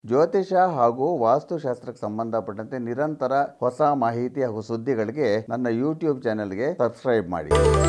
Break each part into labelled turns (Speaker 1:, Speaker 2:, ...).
Speaker 1: ಜ್ಯೋತಿಷ ಹಾಗೂ ವಾಸ್ತುಶಾಸ್ತ್ರಕ್ಕೆ ಸಂಬಂಧಪಟ್ಟಂತೆ ನಿರಂತರ ಹೊಸ ಮಾಹಿತಿ ಹಾಗೂ ಸುದ್ದಿಗಳಿಗೆ ನನ್ನ ಯೂಟ್ಯೂಬ್ ಚಾನೆಲ್ಗೆ ಸಬ್ಸ್ಕ್ರೈಬ್ ಮಾಡಿ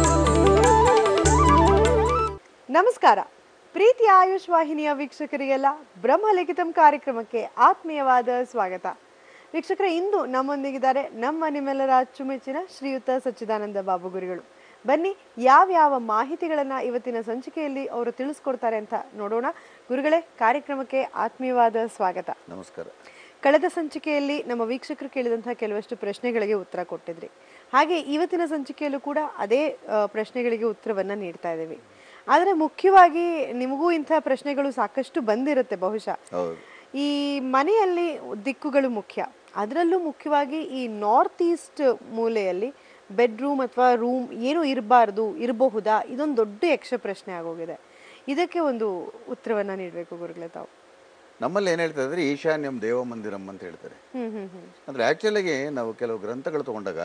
Speaker 2: ನಮಸ್ಕಾರ ಪ್ರೀತಿ ಆಯುಷ್ ವಾಹಿನಿಯ ವೀಕ್ಷಕರಿಗೆಲ್ಲ ಬ್ರಹ್ಮಲಿಖಿತಂ ಕಾರ್ಯಕ್ರಮಕ್ಕೆ ಆತ್ಮೀಯವಾದ ಸ್ವಾಗತ ವೀಕ್ಷಕರೇ ಇಂದು ನಮ್ಮೊಂದಿಗಿದ್ದಾರೆ ನಮ್ಮ ನಿಮ್ಮೆಲ್ಲರ ಅಚ್ಚುಮೆಚ್ಚಿನ ಶ್ರೀಯುತ ಸಚ್ಚಿದಾನಂದ ಬಾಬು ಗುರುಗಳು ಬನ್ನಿ ಯಾವ್ಯಾವ ಮಾಹಿತಿಗಳನ್ನ ಇವತ್ತಿನ ಸಂಚಿಕೆಯಲ್ಲಿ ಅವರು ತಿಳಿಸ್ಕೊಡ್ತಾರೆ ಅಂತ ನೋಡೋಣ ಗುರುಗಳೇ ಕಾರ್ಯಕ್ರಮಕ್ಕೆ ಆತ್ಮೀಯವಾದ ಸ್ವಾಗತ
Speaker 1: ನಮಸ್ಕಾರ
Speaker 2: ಕಳೆದ ಸಂಚಿಕೆಯಲ್ಲಿ ನಮ್ಮ ವೀಕ್ಷಕರು ಕೇಳಿದಂತಹ ಕೆಲವಷ್ಟು ಪ್ರಶ್ನೆಗಳಿಗೆ ಉತ್ತರ ಕೊಟ್ಟಿದ್ರಿ ಹಾಗೆ ಇವತ್ತಿನ ಸಂಚಿಕೆಯಲ್ಲೂ ಕೂಡ ಅದೇ ಆ, ಪ್ರಶ್ನೆಗಳಿಗೆ ಉತ್ತರವನ್ನ ನೀಡ್ತಾ ಇದ್ದೀವಿ ಆದರೆ ಮುಖ್ಯವಾಗಿ ನಿಮಗೂ ಇಂಥ ಪ್ರಶ್ನೆಗಳು ಸಾಕಷ್ಟು ಬಂದಿರುತ್ತೆ ಬಹುಶಃ
Speaker 1: ಹೌದು
Speaker 2: ಈ ಮನೆಯಲ್ಲಿ ದಿಕ್ಕುಗಳು ಮುಖ್ಯ ಅದರಲ್ಲೂ ಮುಖ್ಯವಾಗಿ ಈ ನಾರ್ತ್ ಈಸ್ಟ್ ಮೂಲೆಯಲ್ಲಿ ಬೆಡ್ರೂಮ್ ಅಥವಾ ರೂಮ್ ಏನು ಇರಬಾರ್ದು ಇರಬಹುದಾ ಇದೊಂದು ದೊಡ್ಡ ಯಕ್ಷ ಪ್ರಶ್ನೆ ಆಗೋಗಿದೆ ಇದಕ್ಕೆ ಒಂದು ಉತ್ತರವನ್ನ ನೀಡಬೇಕು ಗುರುಗಳೇ ತಾವು
Speaker 1: ನಮ್ಮಲ್ಲಿ ಏನು ಹೇಳ್ತಾರೆ ಅಂದರೆ ಈಶಾನ್ಯಂ ದೇವ ಮಂದಿರಂ ಅಂತ ಹೇಳ್ತಾರೆ
Speaker 2: ಹ್ಮ್ ಹ್ಮ್ ಹ್ಮ್
Speaker 1: ಅಂದರೆ ಆ್ಯಕ್ಚುಲಾಗಿ ನಾವು ಕೆಲವು ಗ್ರಂಥಗಳು ತಗೊಂಡಾಗ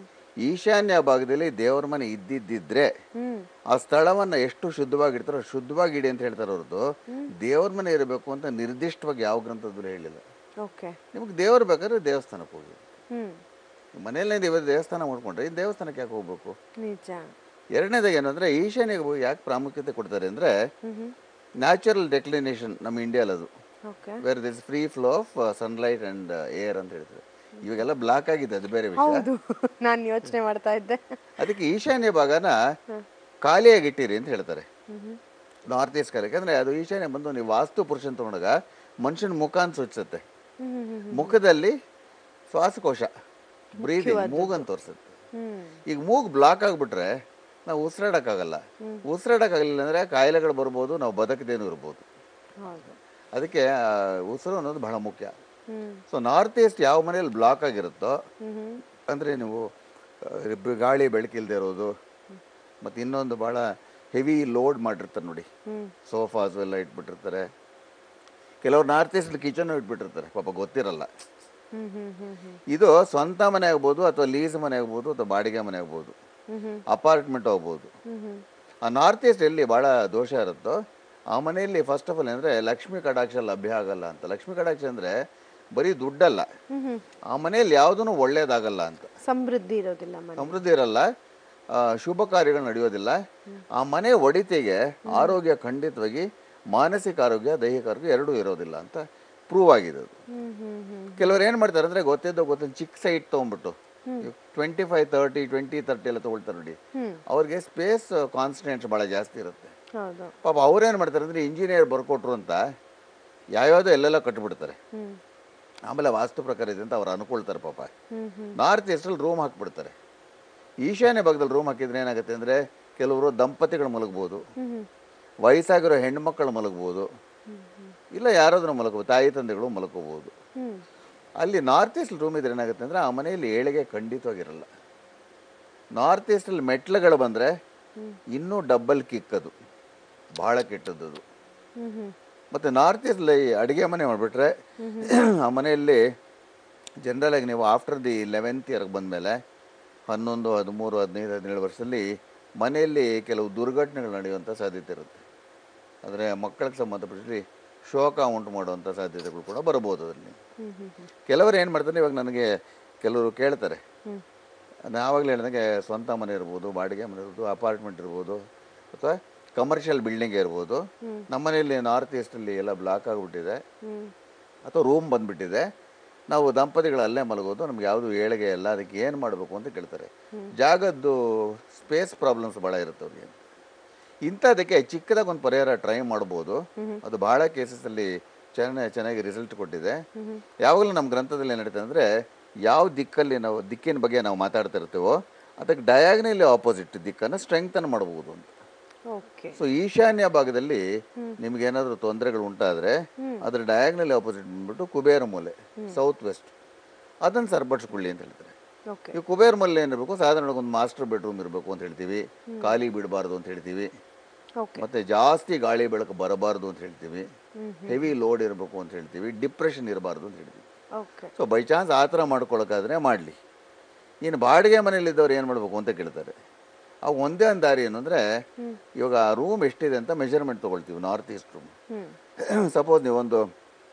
Speaker 1: ಈಶಾನ್ಯ ಭಾಗದಲ್ಲಿ ದೇವರ ಮನೆ ಇದ್ದಿದ್ದಿದ್ರೆ
Speaker 2: ಹ್ಮ್
Speaker 1: ಆ ಸ್ಥಳವನ್ನ ಎಷ್ಟು ಶುದ್ಧವಾಗಿಡ್ತಾರೋ ಶುದ್ಧವಾಗಿ ಇಡಿ ಅಂತ ಹೇಳ್ತಾರೆ ಹೊರತು ದೇವ್ರ ಮನೆ ಇರಬೇಕು ಅಂತ ನಿರ್ದಿಷ್ಟವಾಗಿ ಯಾವ ಗ್ರಂಥದಲ್ಲೂ ಹೇಳಿಲ್ಲ
Speaker 2: ಓಕೆ
Speaker 1: ನಿಮಗೆ ದೇವರು ಬೇಕಾದ್ರೆ ದೇವಸ್ಥಾನಕ್ಕೆ ಹೋಗಿ
Speaker 2: ಹ್ಮ್
Speaker 1: ಮನೆಯಲ್ಲೇ ದೇವ ದೇವಸ್ಥಾನ ಮಾಡ್ಕೊಂಡ್ರೆ ಈ ದೇವಸ್ಥಾನಕ್ಕೆ ಯಾಕೆ ಹೋಗ್ಬೇಕು
Speaker 2: ನಿಜ
Speaker 1: ಎರಡನೇದಾಗಿ ಏನಂದ್ರೆ ಈಶಾನ್ಯಗೆ ಹೋಗಿ ಯಾಕೆ ಪ್ರಾಮುಖ್ಯತೆ ಕೊಡ್ತಾರೆ ಅಂದ್ರೆ ನ್ಯಾಚುರಲ್ ಡೆಕ್ಲಿನೇಷನ್ ನಮ್ಮ ಇಂಡಿಯಾಲ್ ಅದು
Speaker 2: okay
Speaker 1: where this free flow of sunlight and air ಅಂತ ಹೇಳ್ತಾರೆ ಇವಾಗೆಲ್ಲ ಬ್ಲಾಕ್ ಆಗಿದೆ ಅದು ಬೇರೆ ವಿಷಯ
Speaker 2: ಹೌದು ನಾನು ಯೋಚನೆ ಮಾಡ್ತಾ ಇದ್ದೆ
Speaker 1: ಅದಕ್ಕೆ ಈಶಾನ್ಯ ಭಾಗನ ಖಾಲಿಯಾಗಿ ಇಟ್ಟಿರಿ ಅಂತ ಹೇಳ್ತಾರೆ ನಾರ್ತ್ ಈಸ್ಟ್ ಖಾಲಿ ಯಾಕಂದ್ರೆ ಅದು ಈಶಾನ್ಯ ಬಂದು ನೀವು ವಾಸ್ತು ಪುರುಷನ್ ತಗೊಂಡಾಗ ಮನುಷ್ಯನ ಮುಖ ಅಂತ ಸೂಚಿಸುತ್ತೆ ಮುಖದಲ್ಲಿ ಶ್ವಾಸಕೋಶ ಬ್ರೀದಿಂಗ್ ಮೂಗಂತ ತೋರಿಸುತ್ತೆ
Speaker 2: ಹ್ಮ್
Speaker 1: ಈಗ ಮೂಗ್ ಬ್ಲಾಕ್ ಆಗಿಬಿಟ್ರೆ ನಾವು ಉಸಿರಾಡಕ್ಕಾಗಲ್ಲ ಉಸಿರಾಡಕ್ಕಾಗಲಿಲ್ಲ ಅಂದ್ರೆ ಕಾಯಿಲೆಗಳು ಬರ್ಬೋದು ನಾವು ಬದುಕದೇನು ಇರ್ಬೋದು
Speaker 2: ಹೌದು
Speaker 1: ಅದಕ್ಕೆ ಆ, ಉಸಿರು ಅನ್ನೋದು ಬಹಳ ಮುಖ್ಯ
Speaker 2: ಹ್ಮ್
Speaker 1: ಸೊ ನಾರ್ತ್ ಈಸ್ಟ್ ಯಾವ ಮನೆಯಲ್ಲಿ ಬ್ಲಾಕ್ ಆಗಿರುತ್ತೋ
Speaker 2: ಹ್ಮ್
Speaker 1: ಅಂದರೆ ನೀವು ಆ, ಬ- ಗಾಳಿ ಬೆಳಕಿಲ್ದೇ ಇರೋದು ಮತ್ತು ಇನ್ನೊಂದು ಭಾಳ ಹೆವಿ ಲೋಡ್ ಮಾಡಿರ್ತಾರೆ ನೋಡಿ
Speaker 2: ಹ್ಮ್
Speaker 1: ಸೋಫಾಸ್ ಎಲ್ಲ ಇಟ್ಬಿಟ್ಟಿರ್ತಾರೆ ಕೆಲವ್ರು ನಾರ್ತ್ ಈಸ್ಟ್ ಕಿಚನ್ ಇಟ್ಬಿಟ್ಟಿರ್ತಾರೆ ಪಾಪ ಗೊತ್ತಿರಲ್ಲ
Speaker 2: ಹ್ಮ್ ಹ್ಮ್ ಹ್ಮ್ ಹ್ಮ್
Speaker 1: ಇದು ಸ್ವಂತ ಮನೆ ಆಗ್ಬೋದು ಅಥವಾ ಲೀಸ್ ಮನೆ ಆಗ್ಬೋದು ಅಥವಾ ಬಾಡಿಗೆ ಮನೆ ಆಗ್ಬೋದು
Speaker 2: ಹ್ಮ್ ಹ್ಮ್
Speaker 1: ಅಪಾರ್ಟ್ಮೆಂಟ್ ಆಗ್ಬೋದು
Speaker 2: ಹ್ಮ್ ಹ್ಮ್
Speaker 1: ಆ ನಾರ್ತ್ ಈಸ್ಟ್ ಎಲ್ಲಿ ಭಾಳ ದೋಷ ಇರುತ್ತೋ ಆ ಮನೆಯಲ್ಲಿ ಫಸ್ಟ್ ಆಫ್ ಆಲ್ ಅಂದರೆ ಲಕ್ಷ್ಮೀ ಕಟಾಕ್ಷ ಲಭ್ಯ ಆಗಲ್ಲ ಅಂತ ಲಕ್ಷ್ಮೀ ಕಟಾಕ್ಷ ಅಂದರೆ ಬರೀ ದುಡ್ಡಲ್ಲ
Speaker 2: ಹ್ಮ್ ಹ್ಮ್
Speaker 1: ಆ ಮನೆಯಲ್ಲಿ ಯಾವುದೂ ಒಳ್ಳೇದಾಗಲ್ಲ ಅಂತ
Speaker 2: ಸಮೃದ್ಧಿ ಇರೋದಿಲ್ಲ ಮನೆ
Speaker 1: ಸಮೃದ್ಧಿ ಇರಲ್ಲ ಆ, ಶುಭ ಕಾರ್ಯಗಳು ನಡೆಯೋದಿಲ್ಲ ಆ ಮನೆ ಒಡಿತೆಗೆ ಆರೋಗ್ಯ ಖಂಡಿತವಾಗಿ ಮಾನಸಿಕ ಆರೋಗ್ಯ ದೈಹಿಕ ಆರೋಗ್ಯ ಎರಡೂ ಇರೋದಿಲ್ಲ ಅಂತ ಪ್ರೂವ್ ಆಗಿದೆ ಅದು
Speaker 2: ಹ್ಮ್ ಹ್ಮ್ ಹ್ಮ್
Speaker 1: ಕೆಲವ್ರು ಏನು ಮಾಡ್ತಾರೆ ಅಂದರೆ ಗೊತ್ತಿದ್ದೋ ಗೊತ್ತಿಲ್ಲ ಚಿಕ್ಕ ಸೈಟ್ ತೊಗೊಂಡ್ಬಿಟ್ಟು twenty five thirty twenty thirty ಎಲ್ಲ ತೊಗೊಳ್ತಾರೆ ನೋಡಿ
Speaker 2: ಹ್ಮ್
Speaker 1: ಅವ್ರಿಗೆ ಸ್ಪೇಸ್ ಕಾನ್ಸ್ಟೆಂಟ್ಸ್ ಭಾಳ ಜಾಸ್ತಿ ಇರುತ್ತೆ
Speaker 2: ಹೌದು
Speaker 1: ಪಾಪ ಅವ್ರೇನು ಮಾಡ್ತಾರೆ ಅಂದರೆ ಇಂಜಿನಿಯರ್ ಬರ್ಕೊಟ್ರು ಅಂತ ಯಾವ್ಯಾವುದೋ ಎಲ್ಲೆಲ್ಲ ಕಟ್ಬಿಡ್ತಾರೆ
Speaker 2: ಹ್ಮ್
Speaker 1: ಆಮೇಲೆ ವಾಸ್ತು ಪ್ರಕಾರ ಇದೆ ಅಂತ ಅವ್ರು ಅನ್ಕೊಳ್ತಾರೆ ಪಾಪ
Speaker 2: ಹ್ಮ್ ಹ್ಮ್
Speaker 1: ನಾರ್ತ್ ಈಸ್ಟಲ್ಲಿ ರೂಮ್ ಹಾಕ್ಬಿಡ್ತಾರೆ ಈಶಾನ್ಯ ಭಾಗದಲ್ಲಿ ರೂಮ್ ಹಾಕಿದ್ರೆ ಏನಾಗುತ್ತೆ ಅಂದರೆ ಕೆಲವರು ದಂಪತಿಗಳು ಮಲಗ್ಬೋದು
Speaker 2: ಹ್ಮ್ ಹ್ಮ್
Speaker 1: ವಯಸ್ಸಾಗಿರೋ ಹೆಣ್ಮಕ್ಳು ಮಲಗ್ಬೋದು ಇಲ್ಲ ಯಾರಾದರೂ ಮಲಗ್ಬೋದು ತಾಯಿ ತಂದೆಗಳು ಮಲ್ಕೋಬೋದು
Speaker 2: ಹ್ಮ್
Speaker 1: ಅಲ್ಲಿ ನಾರ್ತ್ ಈಸ್ಟ್ ರೂಮ್ ಇದ್ರೆ ಏನಾಗುತ್ತೆ ಅಂದರೆ ಆ ಮನೆಯಲ್ಲಿ ಏಳಿಗೆ ಖಂಡಿತವಾಗಿರಲ್ಲ ನಾರ್ತ್ ಈಸ್ಟಲ್ಲಿ ಮೆಟ್ಲುಗಳು ಬಂದರೆ ಇನ್ನೂ ಡಬ್ಬಲ್ ಕಿಕ್ ಅದು ಭಾಳ ಕೆಟ್ಟದ್ದು ಅದು
Speaker 2: ಹ್ಮ್ ಹ್ಮ್
Speaker 1: ಮತ್ತು ನಾರ್ತ್ ಈಸ್ಟಲ್ಲಿ ಅಡುಗೆ ಮನೆ ಮಾಡಿಬಿಟ್ರೆ ಆ ಮನೆಯಲ್ಲಿ ಜನರಲ್ ಆಗಿ ನೀವು ಆಫ್ಟರ್ ದಿ ಲೆವೆಂತ್ ಇಯರ್ಗೆ ಬಂದಮೇಲೆ ಹನ್ನೊಂದು ಹದಿಮೂರು ಹದಿನೈದು ಹದಿನೇಳು ವರ್ಷದಲ್ಲಿ ಮನೆಯಲ್ಲಿ ಕೆಲವು ದುರ್ಘಟನೆಗಳು ನಡೆಯುವಂಥ ಸಾಧ್ಯತೆ ಇರುತ್ತೆ ಅಂದರೆ ಮಕ್ಕಳಿಗೆ ಸಂಬಂಧಪಟ್ಟಿಸಿ ಶೋಕ ಉಂಟು ಮಾಡುವಂಥ ಸಾಧ್ಯತೆಗಳು ಕೂಡ ಬರ್ಬೋದು ಅದರಲ್ಲಿ
Speaker 2: ಹ್ಮ್ ಹ್ಮ್ ಹ್ಮ್
Speaker 1: ಕೆಲವರು ಏನು ಮಾಡ್ತಾರೆ ಇವಾಗ ನನಗೆ ಕೆಲವರು ಕೇಳ್ತಾರೆ
Speaker 2: ಹ್ಮ್
Speaker 1: ನಾನು ಆವಾಗಲೇ ಹೇಳಿದಂಗೆ ಸ್ವಂತ ಮನೆ ಇರ್ಬೋದು ಬಾಡಿಗೆ ಮನೆ ಇರ್ಬೋದು ಅಪಾರ್ಟ್ಮೆಂಟ್ ಇರ್ಬೋದು ಅಥವಾ ಕಮರ್ಷಿಯಲ್ ಬಿಲ್ಡಿಂಗ್ ಇರ್ಬೋದು ನಮ್ಮ ಮನೆಯಲ್ಲಿ ನಾರ್ತ್ ಈಸ್ಟಲ್ಲಿ ಎಲ್ಲ ಬ್ಲಾಕ್ ಆಗಿಬಿಟ್ಟಿದೆ
Speaker 2: ಹ್ಮ್
Speaker 1: ಅಥವಾ ರೂಮ್ ಬಂದ್ಬಿಟ್ಟಿದೆ ನಾವು ದಂಪತಿಗಳು ಅಲ್ಲೇ ಮಲಗೋದು ನಮ್ಗೆ ಯಾವುದು ಏಳಿಗೆ ಇಲ್ಲ ಅದಕ್ಕೆ ಏನು ಮಾಡಬೇಕು ಅಂತ ಕೇಳ್ತಾರೆ ಜಾಗದ್ದು ಸ್ಪೇಸ್ ಪ್ರಾಬ್ಲಮ್ಸ್ ಭಾಳ ಇರುತ್ತೆ ಅವ್ರಿಗೆ ಇಂಥದಕ್ಕೆ ಚಿಕ್ಕದಾಗಿ ಒಂದು ಪರಿಹಾರ ಟ್ರೈ ಮಾಡ್ಬೋದು ಅದು ಭಾಳ ಕೇಸಸಲ್ಲಿ ಚೆನ್ನಾಗಿ ಚೆನ್ನಾಗಿ ರಿಸಲ್ಟ್ ಕೊಟ್ಟಿದೆ ಯಾವಾಗಲೂ ನಮ್ಮ ಗ್ರಂಥದಲ್ಲಿ ಏನು ನಡೀತದೆ ಅಂದರೆ ಯಾವ ದಿಕ್ಕಲ್ಲಿ ನಾವು ದಿಕ್ಕಿನ ಬಗ್ಗೆ ನಾವು ಮಾತಾಡ್ತಾ ಇರ್ತೀವೋ ಅದಕ್ಕೆ ಡಯಾಗ್ನಲಿ ಆಪೋಸಿಟ್ ದಿಕ್ಕನ್ನು ಸ್ಟ್ರೆಂಗ್ತನ್ ಮಾಡ್ಬೋದು ಅಂತ
Speaker 2: ಓಕೆ
Speaker 1: ಸೊ ಈಶಾನ್ಯ ಭಾಗದಲ್ಲಿ ನಿಮ್ಗೆ ಏನಾದರೂ ತೊಂದರೆಗಳು ಉಂಟಾದ್ರೆ ಅದ್ರ ಡಯಾಗ್ನಲಿ ಆಪೋಸಿಟ್ ಬಂದ್ಬಿಟ್ಟು ಕುಬೇರ ಮೂಲೆ ಸೌತ್ ವೆಸ್ಟ್ ಅದನ್ನು ಸರಿಪಡಿಸ್ಕೊಳ್ಳಿ ಅಂತ ಹೇಳ್ತಾರೆ
Speaker 2: ಓಕೆ
Speaker 1: ಈ ಕುಬೇರ ಮೂಲೆ ಏನಿರಬೇಕು ಸಾಧಾರಣವಾಗಿ ಒಂದು ಮಾಸ್ಟರ್ ಬೆಡ್ರೂಮ್ ಇರಬೇಕು ಅಂತ ಹೇಳ್ತೀವಿ ಖಾಲಿ ಬಿಡಬಾರ್ದು ಅಂತ ಹೇಳ್ತೀವಿ
Speaker 2: ಓಕೆ
Speaker 1: ಮತ್ತೆ ಜಾಸ್ತಿ ಗಾಳಿ ಬೆಳಕು ಬರಬಾರ್ದು ಅಂತ ಹೇಳ್ತೀವಿ ಹೆವಿ ಲೋಡ್ ಇರಬೇಕು ಅಂತ ಹೇಳ್ತೀವಿ ಡಿಪ್ರೆಷನ್ ಇರಬಾರ್ದು ಅಂತ ಹೇಳ್ತೀವಿ
Speaker 2: ಓಕೆ
Speaker 1: ಸೊ ಬೈ ಚಾನ್ಸ್ ಆ ಥರ ಮಾಡ್ಕೊಳಕ್ಕಾದ್ರೆ ಮಾಡಲಿ ಇನ್ನು ಬಾಡಿಗೆ ಮನೇಲಿದ್ದವ್ರು ಏನು ಮಾಡಬೇಕು ಅಂತ ಕೇಳ್ತಾರೆ ಆ ಒಂದೇ ಒಂದು ದಾರಿ ಏನು ಅಂದರೆ ಇವಾಗ ರೂಮ್ ಎಷ್ಟಿದೆ ಅಂತ ಮೆಜರ್ಮೆಂಟ್ ತೊಗೊಳ್ತೀವಿ north east room
Speaker 2: hmm
Speaker 1: suppose ನೀವೊಂದು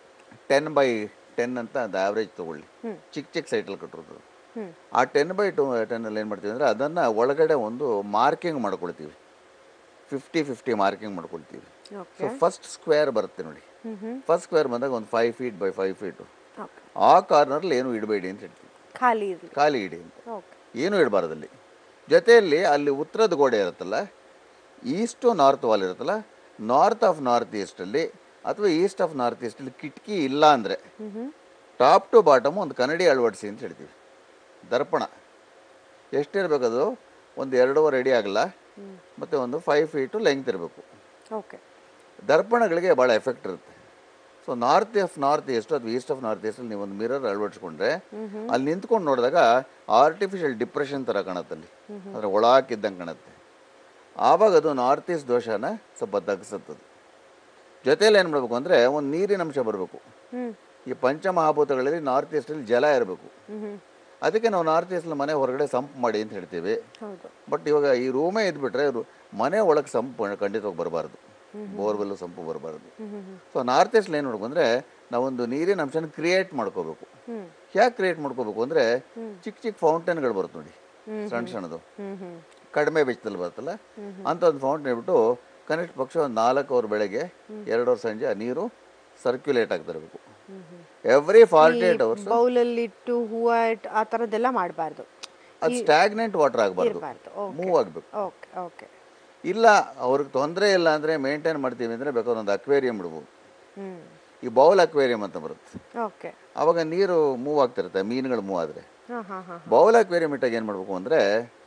Speaker 1: ಟೆನ್ ಬೈ ಟೆನ್ ಅಂತ ಒಂದು ಆವ್ರೇಜ್ ತೊಗೊಳ್ಳಿ ಚಿಕ್ಕ ಚಿಕ್ಕ ಸೈಟಲ್ಲಿ ಕಟ್ಟಿರೋದು
Speaker 2: ಹ್ಮ್
Speaker 1: ಆ ಟೆನ್ ಬೈ ಟು ಟೆನ್ನಲ್ಲಿ ಏನು ಮಾಡ್ತೀವಿ ಅಂದರೆ ಅದನ್ನು ಒಳಗಡೆ ಒಂದು ಮಾರ್ಕಿಂಗ್ ಮಾಡ್ಕೊಳ್ತೀವಿ ಫಿಫ್ಟಿ ಫಿಫ್ಟಿ ಮಾರ್ಕಿಂಗ್ ಮಾಡ್ಕೊಳ್ತೀವಿ
Speaker 2: ಓಕೆ
Speaker 1: ಸೊ ಫಸ್ಟ್ ಸ್ಕ್ವೇರ್ ಬರುತ್ತೆ ನೋಡಿ
Speaker 2: ಹ್ಮ್ ಹ್ಮ್
Speaker 1: ಫಸ್ಟ್ ಸ್ಕ್ವೇರ್ ಬಂದಾಗ ಒಂದು five feet by five feet
Speaker 2: okay
Speaker 1: ಆ ಕಾರ್ನರ್ಲಿ ಏನು ಇಡಬೇಡಿ ಅಂತ ಹೇಳ್ತೀವಿ
Speaker 2: ಖಾಲಿ ಇರಲಿ
Speaker 1: ಖಾಲಿ ಇಡಿ ಅಂತ
Speaker 2: ಓಕೆ
Speaker 1: ಏನೂ ಇಡಬಾರ್ದಲ್ಲಿ ಜೊತೆಯಲ್ಲಿ ಅಲ್ಲಿ ಉತ್ತರದ ಗೋಡೆ ಇರುತ್ತಲ್ಲ ಈಸ್ಟು ನಾರ್ತ್ ವಾಲ್ ಇರುತ್ತಲ್ಲ ನಾರ್ತ್ ಆಫ್ ನಾರ್ತ್ ಈಸ್ಟಲ್ಲಿ ಅಥವಾ ಈಸ್ಟ್ ಆಫ್ ನಾರ್ತ್ ಈಸ್ಟಲ್ಲಿ ಕಿಟಕಿ ಇಲ್ಲ ಅಂದರೆ
Speaker 2: hmm hmm
Speaker 1: top to bottom ಒಂದು ಕನ್ನಡಿ ಅಳವಡಿಸಿ ಅಂತ ಹೇಳ್ತೀವಿ ದರ್ಪಣ ಎಷ್ಟಿರಬೇಕು ಅದು ಒಂದು ಎರಡೂವರೆ ಅಡಿ ಆಗಲ್ಲ ಮತ್ತು ಒಂದು ಫೈವ್ ಫೀಟು ಲೆಂಗ್ತ್ ಇರಬೇಕು
Speaker 2: ಓಕೆ
Speaker 1: ದರ್ಪಣಗಳಿಗೆ ಭಾಳ ಎಫೆಕ್ಟ್ ಇರುತ್ತೆ so north of north east ಅಥವಾ ಈಸ್ಟ್ ಆಫ್ ನಾರ್ತ್ ಈಸ್ಟಲ್ಲಿ ನೀವು ಒಂದು ಮಿರರ್ ಅಳವಡಿಸ್ಕೊಂಡ್ರೆ ಅಲ್ಲಿ ನಿಂತ್ಕೊಂಡು ನೋಡಿದಾಗ ಆರ್ಟಿಫಿಷಿಯಲ್ ಡಿಪ್ರೆಷನ್ ಥರ ಕಾಣುತ್ತೆ ಅಲ್ಲಿ ಅಂದರೆ ಒಳಾಕಿದ್ದಂಗೆ ಕಾಣುತ್ತೆ ಆವಾಗ ಅದು ನಾರ್ತ್ ಈಸ್ಟ್ ದೋಷನ ಸ್ವಲ್ಪ ತಗ್ಸುತ್ತದು ಜೊತೆಯಲ್ಲಿ ಏನು ಮಾಡಬೇಕು ಅಂದರೆ ಒಂದು ನೀರಿನ ಅಂಶ ಬರಬೇಕು
Speaker 2: ಹ್ಮ್
Speaker 1: ಈ ಪಂಚಮಹಾಭೂತಗಳಲ್ಲಿ ನಾರ್ತ್ ಈಸ್ಟಲ್ಲಿ ಜಲ ಇರಬೇಕು
Speaker 2: ಹ್ಮ್ ಹ್ಮ್
Speaker 1: ಅದಕ್ಕೆ ನಾವು ನಾರ್ತ್ ಈಸ್ಟಲ್ಲಿ ಮನೆ ಹೊರಗಡೆ ಸಂಪ್ ಮಾಡಿ ಅಂತ ಹೇಳ್ತೀವಿ
Speaker 2: ಹೌದು
Speaker 1: ಬಟ್ ಇವಾಗ ಈ ರೂಮೇ ಇದ್ಬಿಟ್ರೆ ರು- ಮನೆ ಒಳಗೆ ಸಂಪು ಖಂಡಿತವಾಗಿ ಬರಬಾರ್ದು ಬೋರ್ವೆಲ್ಲು ಸಂಪು ಬರಬಾರ್ದು
Speaker 2: ಹ್ಮ್ ಹ್ಮ್ ಹ್ಮ್
Speaker 1: ಸೊ ನಾರ್ತ್ ಈಸ್ಟಲ್ಲಿ ಏನು ಮಾಡ್ಬೇಕು ಅಂದರೆ ನಾವೊಂದು ನೀರಿನ ಅಂಶನ ಕ್ರಿಯೇಟ್ ಮಾಡ್ಕೋಬೇಕು
Speaker 2: ಹ್ಮ್
Speaker 1: ಯಾಕೆ ಕ್ರಿಯೇಟ್ ಮಾಡ್ಕೋಬೇಕು ಅಂದರೆ ಚಿಕ್ಕ ಚಿಕ್ಕ ಫೌಂಟೇನ್ಗಳು ಬರುತ್ತೆ ನೋಡಿ
Speaker 2: ಹ್ಮ್
Speaker 1: ಸಣ್ಣ ಸಣ್ಣದು
Speaker 2: ಹ್ಮ್ ಹ್ಮ್
Speaker 1: ಕಡಿಮೆ ವೆಚ್ಚದಲ್ಲಿ ಬರುತ್ತಲ್ಲ ಅಂತ ಒಂದು ಫೌಂಟೇನ್ ಇಟ್ಬಿಟ್ಟು ಕನಿಷ್ಠ ಪಕ್ಷ ಒಂದು ನಾಲ್ಕು ಅವರ್ ಬೆಳಗ್ಗೆ ಎರಡು ಅವರ್ ಸಂಜೆ ಆ ನೀರು ಸರ್ಕ್ಯುಲೇಟ್ ಆಗ್ತಾ ಇರಬೇಕು ಎವ್ರಿ ಫಾರ್ಟಿ ಏಟ್ ಅವರ್ಸ್
Speaker 2: ಬೌಲಲ್ಲಿ ಇಟ್ಟು ಹೂವ ಇಟ್ಟು ಆ ಥರದ್ದೆಲ್ಲ ಮಾಡಬಾರ್ದು
Speaker 1: ಅದು ಸ್ಟಾಗ್ನೆಂಟ್ ವಾಟರ್ ಆಗಬಾರ್ದು
Speaker 2: ಇರಬಾರ್ದು
Speaker 1: ಮೂವ್ ಆಗಬೇಕು
Speaker 2: ಓಕೆ ಓಕೆ
Speaker 1: ಇಲ್ಲ ಅವ್ರಿಗೆ ತೊಂದರೆ ಇಲ್ಲ ಅಂದರೆ ಮೇಂಟೈನ್ ಮಾಡ್ತೀವಿ ಅಂದರೆ ಬೇಕಾದ್ರೆ ಒಂದು ಅಕ್ವೇರಿಯಂ ಇಡ್ಬೋದು
Speaker 2: ಹ್ಮ್
Speaker 1: ಈ ಬೌಲ್ ಅಕ್ವೇರಿಯಂ ಅಂತ ಬರುತ್ತೆ
Speaker 2: ಓಕೆ
Speaker 1: ಆವಾಗ ನೀರು ಮೂವ್ ಆಗ್ತಿರುತ್ತೆ ಮೀನುಗಳು ಮೂವ್ ಆದರೆ
Speaker 2: ಹಾಂ ಹಾಂ ಹಾಂ
Speaker 1: ಬೌಲ್ ಅಕ್ವೇರಿಯಂ ಇಟ್ಟಾಗ ಏನು ಮಾಡಬೇಕು ಅಂದರೆ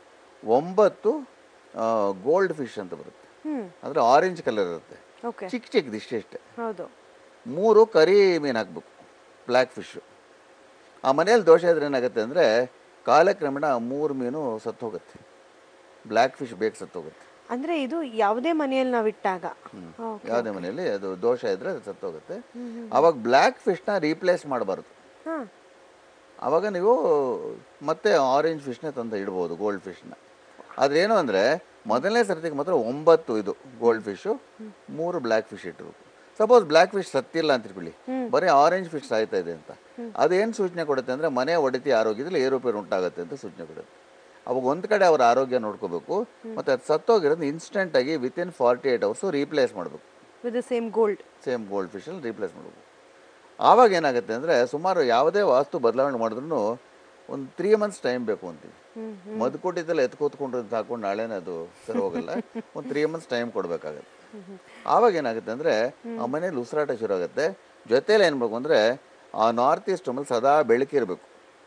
Speaker 1: ಒಂಬತ್ತು ಗೋಲ್ಡ್ ಫಿಶ್ ಅಂತ ಬರುತ್ತೆ
Speaker 2: ಹ್ಮ್
Speaker 1: ಅಂದರೆ ಆರೆಂಜ್ ಕಲರ್ ಇರುತ್ತೆ
Speaker 2: ಓಕೆ
Speaker 1: ಚಿಕ್ಕ ಚಿಕ್ಕದು ಇಷ್ಟೇ
Speaker 2: ಹೌದು
Speaker 1: ಮೂರು ಕರಿ ಮೀನು ಹಾಕ್ಬೇಕು ಬ್ಲ್ಯಾಕ್ ಫಿಶ್ಶು ಆ ಮನೇಲಿ ದೋಷ ಇದ್ರೆ ಏನಾಗುತ್ತೆ ಅಂದರೆ ಕಾಲಕ್ರಮೇಣ ಆ ಮೂರು ಮೀನು ಸತ್ತು ಹೋಗುತ್ತೆ ಬ್ಲ್ಯಾಕ್ ಫಿಶ್ ಬೇಕು ಸತ್ತು ಹೋಗುತ್ತೆ
Speaker 2: ಅಂದ್ರೆ ಇದು ಯಾವುದೇ ಮನೆಯಲ್ಲಿ ನಾವು ಇಟ್ಟಾಗ ಓಕೆ
Speaker 1: ಯಾವುದೇ ಮನೆಯಲ್ಲಿ ಅದು ದೋಷ ಇದ್ದರೆ ಅದು ಸತ್ತು ಹೋಗುತ್ತೆ ಆವಾಗ ಬ್ಲ್ಯಾಕ್ ಫಿಶ್ನ ರೀಪ್ಲೇಸ್ ಮಾಡಬಾರ್ದು
Speaker 2: ಹಾಂ
Speaker 1: ಆವಾಗ ನೀವು ಮತ್ತೆ ಆರೆಂಜ್ ಫಿಶ್ನೇ ತಂದು ಇಡ್ಬೋದು ಗೋಲ್ಡ್ ಫಿಶ್ನ ಆದರೆ ಏನು ಅಂದರೆ ಮೊದಲನೇ ಸರ್ತಿಗೆ ಮಾತ್ರ ಒಂಬತ್ತು ಇದು ಗೋಲ್ಡ್ ಫಿಶು ಮೂರು ಬ್ಲ್ಯಾಕ್ ಫಿಶ್ ಇಟ್ಟಿರ್ಬೇಕು ಸಪೋಸ್ ಬ್ಲ್ಯಾಕ್ ಫಿಶ್ ಸತ್ತಿಲ್ಲ ಅಂತ ಇಟ್ಕೊಳ್ಳಿ ಬರೀ ಆರೆಂಜ್ ಫಿಶ್ ಸಾಯ್ತಾ ಇದೆ ಅಂತ ಅದೇನು ಸೂಚನೆ ಕೊಡುತ್ತೆ ಅಂದರೆ ಮನೆ ಒಡತಿ ಆರೋಗ್ಯದಲ್ಲಿ ಏರುಪೇರು ಉಂಟಾಗುತ್ತೆ ಅಂತ ಸೂಚನೆ ಕೊಡುತ್ತೆ ಅವಾಗ ಒಂದು ಕಡೆ ಅವ್ರ ಆರೋಗ್ಯ ನೋಡ್ಕೋಬೇಕು ಮತ್ತು ಅದು ಸತ್ತೋಗಿರೋದು ಇನ್ಸ್ಟೆಂಟಾಗಿ within forty eight hours replace ಮಾಡಬೇಕು
Speaker 2: with the same gold
Speaker 1: same gold ಫಿಶಲ್ಲಿ ರೀಪ್ಲೇಸ್ ಮಾಡಬೇಕು ಆವಾಗ ಏನಾಗುತ್ತೆ ಅಂದರೆ ಸುಮಾರು ಯಾವುದೇ ವಾಸ್ತು ಬದಲಾವಣೆ ಮಾಡಿದ್ರು ಒಂದು ತ್ರೀ ಮಂತ್ಸ್ ಟೈಮ್ ಬೇಕು ಅಂತೀವಿ ಮದುಕೊಟ್ಟಿದ್ದೆಲ್ಲ ಎತ್ಕೋತ್ಕೊಂಡು ಅಂತ ಹಾಕೊಂಡು ನಾಳೆನೇ ಅದು ಸರಿ ಹೋಗಲ್ಲ ಒಂದು ತ್ರೀ ಮಂತ್ಸ್ ಟೈಮ್ ಕೊಡಬೇಕಾಗತ್ತೆ ಆವಾಗ ಏನಾಗುತ್ತೆ ಅಂದರೆ ಆ ಮನೇಲಿ ಉಸಿರಾಟ ಶುರು ಆಗುತ್ತೆ ಜೊತೆಲಿ ಏನು ಬೇಕು ಅಂದರೆ ಆ ನಾರ್ತ್ ಈಸ್ಟ್ ರೂಮಲ್ಲಿ ಸದಾ ಬೆಳಕಿರಬೇಕು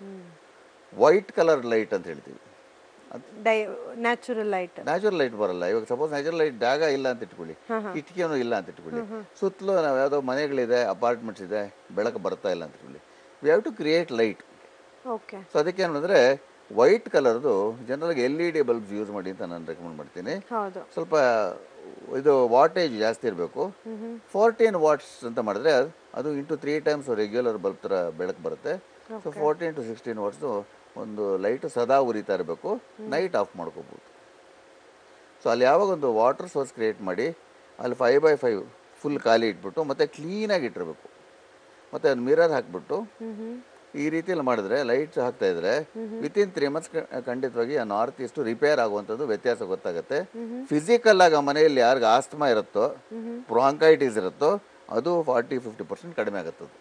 Speaker 1: ವೈಟ್ ಕಲರ್ ಲೈಟ್ ಅಂತ ಹೇಳ್ತೀವಿ
Speaker 2: ಡೈ ನ್ಯಾಚುರಲ್ ಲೈಟ್
Speaker 1: ನ್ಯಾಚುರಲ್ ಲೈಟ್ ಬರಲ್ಲ ಇವಾಗ ಸಪೋಸ್ ನ್ಯಾಚುರಲ್ ಲೈಟ್ ಜಾಗ ಇಲ್ಲ ಅಂತ ಇಟ್ಕೊಳ್ಳಿ ಕಿಟಕಿನೂ ಇಲ್ಲ ಅಂತ ಇಟ್ಕೊಳ್ಳಿ ಸುತ್ತಲೂ ನಾವು ಯಾವುದೋ ಮನೆಗಳಿದೆ ಅಪಾರ್ಟ್ಮೆಂಟ್ಸ್ ಇದೆ ಬೆಳಕು ಬರ್ತಾ ಇಲ್ಲ ಅಂತ ಇಟ್ಕೊಳ್ಳಿ we have to create light
Speaker 2: okay
Speaker 1: so ಅದಕ್ಕೆ ಏನಂದರೆ ವೈಟ್ ಕಲರ್ದು ಜನರಲ್ಗೆ L E D bulbs use ಮಾಡಿ ಅಂತ ನಾನು ರೆಕಮೆಂಡ್ ಮಾಡ್ತೀನಿ
Speaker 2: ಹೌದು
Speaker 1: ಸ್ವಲ್ಪ ಇದು ವಾಟೇಜ್ ಜಾಸ್ತಿ ಇರಬೇಕು ಫೋರ್ಟೀನ್ ವಾಟ್ಸ್ ಅಂತ ಮಾಡಿದ್ರೆ ಅದು into three times regular bulb ಥರ ಬೆಳಕು ಬರುತ್ತೆ so fourteen to sixteen watts ಒಂದು ಲೈಟು ಸದಾ ಉರಿತಾ ಇರಬೇಕು ನೈಟ್ ಆಫ್ ಮಾಡ್ಕೋಬೋದು ಸೊ ಅಲ್ಲಿ ಯಾವಾಗ ಒಂದು ವಾಟರ್ ಸೋರ್ಸ್ ಕ್ರಿಯೇಟ್ ಮಾಡಿ ಅಲ್ಲಿ ಫೈವ್ ಬೈ ಫೈವ್ ಫುಲ್ ಖಾಲಿ ಇಟ್ಬಿಟ್ಟು ಮತ್ತು ಕ್ಲೀನಾಗಿ ಇಟ್ಟಿರಬೇಕು ಮತ್ತು ಅದು ಮಿರರ್ ಹಾಕ್ಬಿಟ್ಟು ಈ ರೀತಿಯಲ್ಲಿ ಮಾಡಿದ್ರೆ ಲೈಟ್ಸ್ ಹಾಕ್ತಾ ಇದ್ರೆ ವಿತಿನ್ ತ್ರೀ ಮಂತ್ಸ್ ಖಂಡಿತವಾಗಿ ಆ ನಾರ್ತ್ ಈಸ್ಟ್ ರಿಪೇರ್ ಆಗುವಂಥದ್ದು ವ್ಯತ್ಯಾಸ ಗೊತ್ತಾಗುತ್ತೆ ಫಿಸಿಕಲ್ ಆಗಿ ಆ ಮನೆಯಲ್ಲಿ ಯಾರಿಗೆ ಆಸ್ತಮಾ ಇರುತ್ತೋ ಬ್ರಾಂಕೈಟಿಸ್ ಇರುತ್ತೋ ಅದು ಫಾರ್ಟಿ ಫಿಫ್ಟಿ ಪರ್ಸೆಂಟ್ ಕಡಿಮೆ ಆಗುತ್ತದು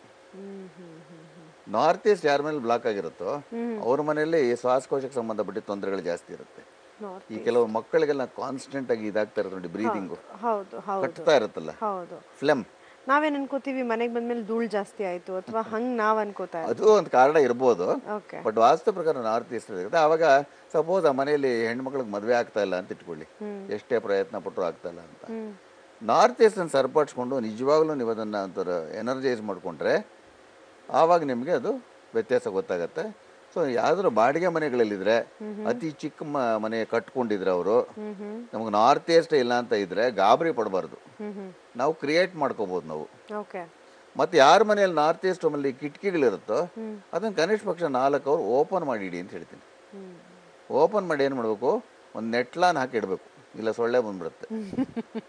Speaker 1: ನಾರ್ತ್ ಈಸ್ಟ್ ಯಾರ ಮೇಲೆ ಬ್ಲಾಕ್ ಆಗಿರುತ್ತೋ ಅವ್ರ ಮನೆಯಲ್ಲಿ ಈ ಶ್ವಾಸಕೋಶಕ್ಕೆ ಸಂಬಂಧಪಟ್ಟ ತೊಂದರೆಗಳು ಜಾಸ್ತಿ ಇರುತ್ತೆ
Speaker 2: North
Speaker 1: ಈ ಕೆಲವು ಮಕ್ಕಳಿಗೆಲ್ಲ ಕಾನ್ಸ್ಟೆಂಟ್ ಆಗಿ ಇದಾಗ್ತಾ ಇರುತ್ತೆ ನೋಡಿ ಬ್ರೀದಿಂಗು
Speaker 2: ಹೌದು ಹೌದು
Speaker 1: ಕಟ್ತಾ ಇರುತ್ತಲ್ಲ
Speaker 2: ಹೌದು
Speaker 1: ಫ್ಲೆಮ್
Speaker 2: ನಾವೇನ್ ಅನ್ಕೋತೀವಿ ಮನೆಗೆ ಬಂದ್ಮೇಲೆ ಧೂಳ್ ಜಾಸ್ತಿ ಆಯ್ತು ಅಥವಾ ಹಂಗ್ ನಾವ್ ಅನ್ಕೋತಾ
Speaker 1: ಅದು ಒಂದು ಕಾರಣ ಇರ್ಬೋದು
Speaker 2: ಓಕೆ
Speaker 1: ಬಟ್ ವಾಸ್ತು ಪ್ರಕಾರ ನಾರ್ತ್ ಈಸ್ಟ್ ಇರುತ್ತೆ ಆವಾಗ ಸಪೋಸ್ ಆ ಮನೆಯಲ್ಲಿ ಹೆಣ್ಮಕ್ಳಿಗೆ ಮದುವೆ ಆಗ್ತಾ ಇಲ್ಲ ಅಂತ ಇಟ್ಕೊಳ್ಳಿ ಎಷ್ಟೇ ಪ್ರಯತ್ನ ಪಟ್ಟರು ಆಗ್ತಾ ಇಲ್ಲ ಅಂತ ನಾರ್ತ್ ಈಸ್ಟನ್ನು ಸರಿಪಡಿಸ್ಕೊಂಡು ನಿಜವಾಗ್ಲೂ ನೀವು ಅದನ್ನು ಒಂಥರ ಎನರ್ಜೈಸ್ ಮಾಡಿಕೊಂಡ್ರೆ ಆವಾಗ ನಿಮಗೆ ಅದು ವ್ಯತ್ಯಾಸ ಗೊತ್ತಾಗತ್ತೆ ಸೊ ಯಾವ್ದಾದ್ರು ಬಾಡಿಗೆ ಮನೆಗಳಲ್ಲಿದ್ರೆ ಅತಿ ಚಿಕ್ಕ ಮ ಮನೆ ಕಟ್ಕೊಂಡಿದ್ರೆ ಅವರು
Speaker 2: ಹ್ಮ್ ಹ್ಮ್
Speaker 1: ನಮಗೆ ನಾರ್ತ್ ಈಸ್ಟ್ ಇಲ್ಲ ಅಂತ ಇದ್ರೆ ಗಾಬರಿ ಪಡಬಾರ್ದು
Speaker 2: ಹ್ಮ್ ಹ್ಮ್
Speaker 1: ನಾವು ಕ್ರಿಯೇಟ್ ಮಾಡ್ಕೋಬೋದು ನಾವು
Speaker 2: ಓಕೆ
Speaker 1: ಮತ್ತು ಯಾರ ಮನೆಯಲ್ಲಿ ನಾರ್ತ್ ಈಸ್ಟ್ ರೂಮಲ್ಲಿ ಕಿಟಕಿಗಳಿರುತ್ತೋ ಅದನ್ನು ಕನಿಷ್ಠ ಪಕ್ಷ ನಾಲ್ಕು ಅವ್ರು ಓಪನ್ ಮಾಡಿ ಇಡಿ ಅಂತ ಹೇಳ್ತೀನಿ
Speaker 2: ಹ್ಮ್
Speaker 1: ಓಪನ್ ಮಾಡಿ ಏನು ಮಾಡಬೇಕು ಒಂದು ನೆಟ್ಲಾನ್ ಹಾಕಿ ಇಡಬೇಕು ಇಲ್ಲ ಸೊಳ್ಳೆ ಬಂದ್ಬಿಡುತ್ತೆ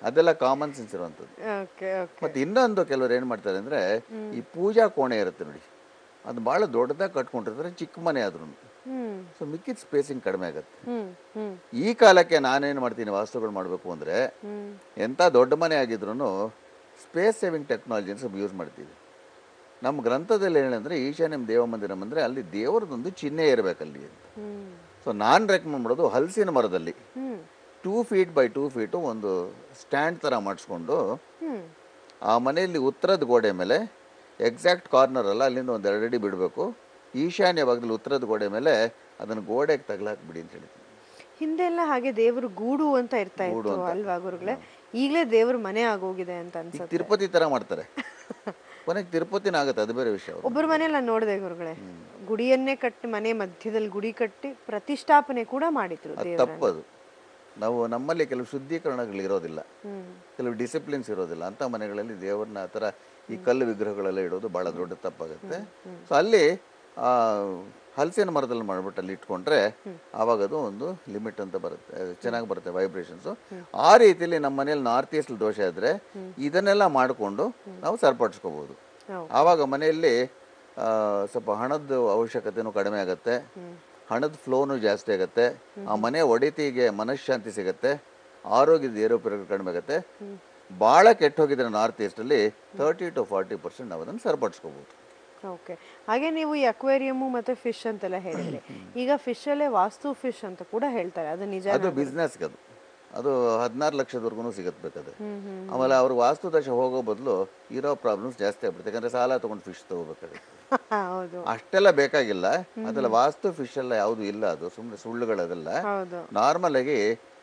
Speaker 1: ಅದೆಲ್ಲ ಕಾಮನ್ ಸೆನ್ಸ್ ಇರುವಂಥದ್ದು
Speaker 2: ಓಕೆ ಓಕೆ
Speaker 1: ಮತ್ತು ಇನ್ನೊಂದು ಕೆಲವರು ಏನು ಮಾಡ್ತಾರೆ ಅಂದರೆ ಈ ಪೂಜಾ ಕೋಣೆ ಇರುತ್ತೆ ನೋಡಿ ಅದು ಭಾಳ ದೊಡ್ಡದಾಗಿ ಕಟ್ಕೊಂಡಿರ್ತಾರೆ ಚಿಕ್ಕ ಮನೆ ಆದ್ರೂ
Speaker 2: ಹ್ಮ್
Speaker 1: ಸೊ ಮಿಕ್ಕಿದ ಸ್ಪೇಸಿಂಗ್ ಕಡಿಮೆ ಆಗುತ್ತೆ
Speaker 2: ಹ್ಮ್ ಹ್ಮ್
Speaker 1: ಈ ಕಾಲಕ್ಕೆ ನಾನೇನು ಮಾಡ್ತೀನಿ ವಾಸ್ತುಗಳು ಮಾಡಬೇಕು ಅಂದರೆ
Speaker 2: ಹ್ಮ್
Speaker 1: ಎಂಥ ದೊಡ್ಡ ಮನೆ ಆಗಿದ್ರು ಸ್ಪೇಸ್ ಸೇವಿಂಗ್ ಟೆಕ್ನಾಲಜಿನ ಸ್ವಲ್ಪ ಯೂಸ್ ಮಾಡ್ತೀವಿ ನಮ್ಮ ಗ್ರಂಥದಲ್ಲಿ ಏನಂದರೆ ಈಶಾನ್ಯಂ ದೇವ ಮಂದಿರಂ ಅಂದರೆ ಅಲ್ಲಿ ದೇವರದೊಂದು ಚಿಹ್ನೆ ಇರಬೇಕಲ್ಲಿ ಅಂತ
Speaker 2: ಹ್ಮ್
Speaker 1: ಸೊ ನಾನು ರೆಕಮೆಂಡ್ ಮಾಡೋದು ಹಲಸಿನ ಮರದಲ್ಲಿ
Speaker 2: hmm
Speaker 1: two feet by two feet ಒಂದು ಸ್ಟ್ಯಾಂಡ್ ಥರ ಮಾಡಿಸ್ಕೊಂಡು
Speaker 2: ಹ್ಮ್
Speaker 1: ಆ ಮನೆಯಲ್ಲಿ ಉತ್ತರದ ಗೋಡೆ ಮೇಲೆ ಎಕ್ಸಾಕ್ಟ್ ಕಾರ್ನರ್ ಅಲ್ಲ ಅಲ್ಲಿಂದ ಒಂದು ಎರಡು ಅಡಿ ಬಿಡಬೇಕು ಈಶಾನ್ಯ ಭಾಗದಲ್ಲಿ ಉತ್ತರದ ಗೋಡೆ ಮೇಲೆ ಅದನ್ನು ಗೋಡೆಗೆ ತಗಲಾಕ್ಬಿಡಿ ಅಂತ ಹೇಳ್ತೀನಿ
Speaker 2: ಹಿಂದೆ ಎಲ್ಲ ಹಾಗೆ ದೇವ್ರ ಗೂಡು ಅಂತ ಇರ್ತಾ ಇತ್ತು ಅಲ್ವಾ ಗುರುಗಳೇ ಈಗಲೇ ದೇವ್ರ ಮನೆ ಆಗೋಗಿದೆ ಅಂತ
Speaker 1: ಈಗ
Speaker 2: ಅನ್ಸುತ್ತೆ
Speaker 1: ತಿರುಪತಿ ಥರ ಮಾಡ್ತಾರೆ ಕೊನೆಗೆ ತಿರುಪತಿನ ಆಗುತ್ತೆ ಅದು ಬೇರೆ ವಿಷಯ ಅವ್ರು.
Speaker 2: ಒಬ್ಬರ ಮನೇಲಿ ನಾನು ನೋಡಿದೆ ಗುರುಗಳೇ ಗುಡಿಯನ್ನೇ ಕಟ್ಟಿ ಮನೆ ಮಧ್ಯದಲ್ಲಿ ಗುಡಿ ಕಟ್ಟಿ ಪ್ರತಿಷ್ಠಾಪನೆ ಕೂಡ ಮಾಡಿದ್ರು
Speaker 1: ಅದು
Speaker 2: ದೇವ್ರ
Speaker 1: ತಪ್ಪದು ನಾವು ನಮ್ಮಲ್ಲಿ ಕೆಲವು ಶುದ್ಧೀಕರಣಗಳು ಇರೋದಿಲ್ಲ
Speaker 2: ಹ್ಮ್
Speaker 1: ಕೆಲವು ಡಿಸಿಪ್ಲಿನ್ಸ್ ಇರೋದಿಲ್ಲ ಅಂಥ ಮನೆಗಳಲ್ಲಿ ದೇವ್ರನ್ನ ಆ ಥರ ಈ ಕಲ್ಲು ವಿಗ್ರಹಗಳೆಲ್ಲ ಇಡೋದು ಭಾಳ ದೊಡ್ಡ ತಪ್ಪಾಗುತ್ತೆ ಸೊ ಅಲ್ಲಿ ಆ, ಹಲಸಿನ ಮರದಲ್ಲಿ ಮಾಡ್ಬಿಟ್ಟು ಅಲ್ಲಿ ಇಟ್ಕೊಂಡ್ರೆ ಆವಾಗ ಅದು ಒಂದು ಲಿಮಿಟ್ ಅಂತ ಬರುತ್ತೆ ಅದು ಚೆನ್ನಾಗಿ ಬರುತ್ತೆ ವೈಬ್ರೇಷನ್ಸು ಆ ರೀತಿಯಲ್ಲಿ ನಮ್ಮ ಮನೇಲಿ ನಾರ್ತ್ ಈಸ್ಟ್ ದೋಷ ಇದ್ರೆ ಇದನ್ನೆಲ್ಲ ಮಾಡಿಕೊಂಡು ನಾವು ಸರಿಪಡಿಸ್ಕೋಬೋದು
Speaker 2: ಹೌದು.
Speaker 1: ಆವಾಗ ಮನೆಯಲ್ಲಿ ಆ, ಸ್ವಲ್ಪ ಹಣದ ಅವಶ್ಯಕತೆನೂ ಕಡಿಮೆ ಆಗುತ್ತೆ ಹಣದ ಫ್ಲೋನು ಜಾಸ್ತಿ ಆಗುತ್ತೆ ಆ ಮನೆ ಒಡೆತಿಗೆ ಮನಃಶಾಂತಿ ಸಿಗುತ್ತೆ ಆರೋಗ್ಯದ ಏರೋಪೇರು ಕಡಿಮೆ ಆಗುತ್ತೆ ಭಾಳ ಕೆಟ್ಟ ಹೋಗಿದ್ರೆ ನಾರ್ತ್ ಈಸ್ಟಲ್ಲಿ ತರ್ಟಿ ಟು ಫಾರ್ಟಿ ಪರ್ಸೆಂಟ್ ನಾವು ಅದನ್ನು ಸರಿಪಡಿಸ್ಕೋಬೋದು
Speaker 2: ಓಕೆ ಹಾಗೆ ನೀವು ಈ ಅಕ್ವೇರಿಯಮ್ ಮತ್ತೆ ಫಿಶ್ ಅಂತೆಲ್ಲ ಹೇಳಿದ್ರಿ ಈಗ ಫಿಶ್ ಅಲ್ಲೇ ವಾಸ್ತು ಫಿಶ್ ಅಂತ ಕೂಡ ಹೇಳ್ತಾರೆ ಅದು ನಿಜ
Speaker 1: ಅದು ಬಿಸ್ನೆಸ್ಗೆ ಅದು ಅದು ಹದಿನಾರು ಲಕ್ಷದವರೆಗೂ ಸಿಗುತ್ತೆ ಬೇಕಾದ್ರೆ
Speaker 2: ಹ್ಮ್ ಹ್ಮ್
Speaker 1: ಆಮೇಲೆ ಅವ್ರಿಗೆ ವಾಸ್ತು ದಶ ಹೋಗೋ ಬದಲು ಇರೋ ಪ್ರಾಬ್ಲಮ್ಸ್ ಜಾಸ್ತಿ ಆಗ್ಬಿಡುತ್ತೆ ಯಾಕಂದ್ರೆ ಸಾಲ ತಗೊಂಡು ಫಿಶ್ ತಗೋಬೇಕಾಗುತ್ತೆ
Speaker 2: ಹೌದು
Speaker 1: ಅಷ್ಟೆಲ್ಲ ಬೇಕಾಗಿಲ್ಲ ಅದೆಲ್ಲ ವಾಸ್ತು ಫಿಶ್ ಎಲ್ಲ ಯಾವುದು ಇಲ್ಲ ಅದು ಸುಮ್ಮನೆ ಸುಳ್ಳುಗಳದೆಲ್ಲ
Speaker 2: ಹೌದು
Speaker 1: ನಾರ್ಮಲ್ ಆಗಿ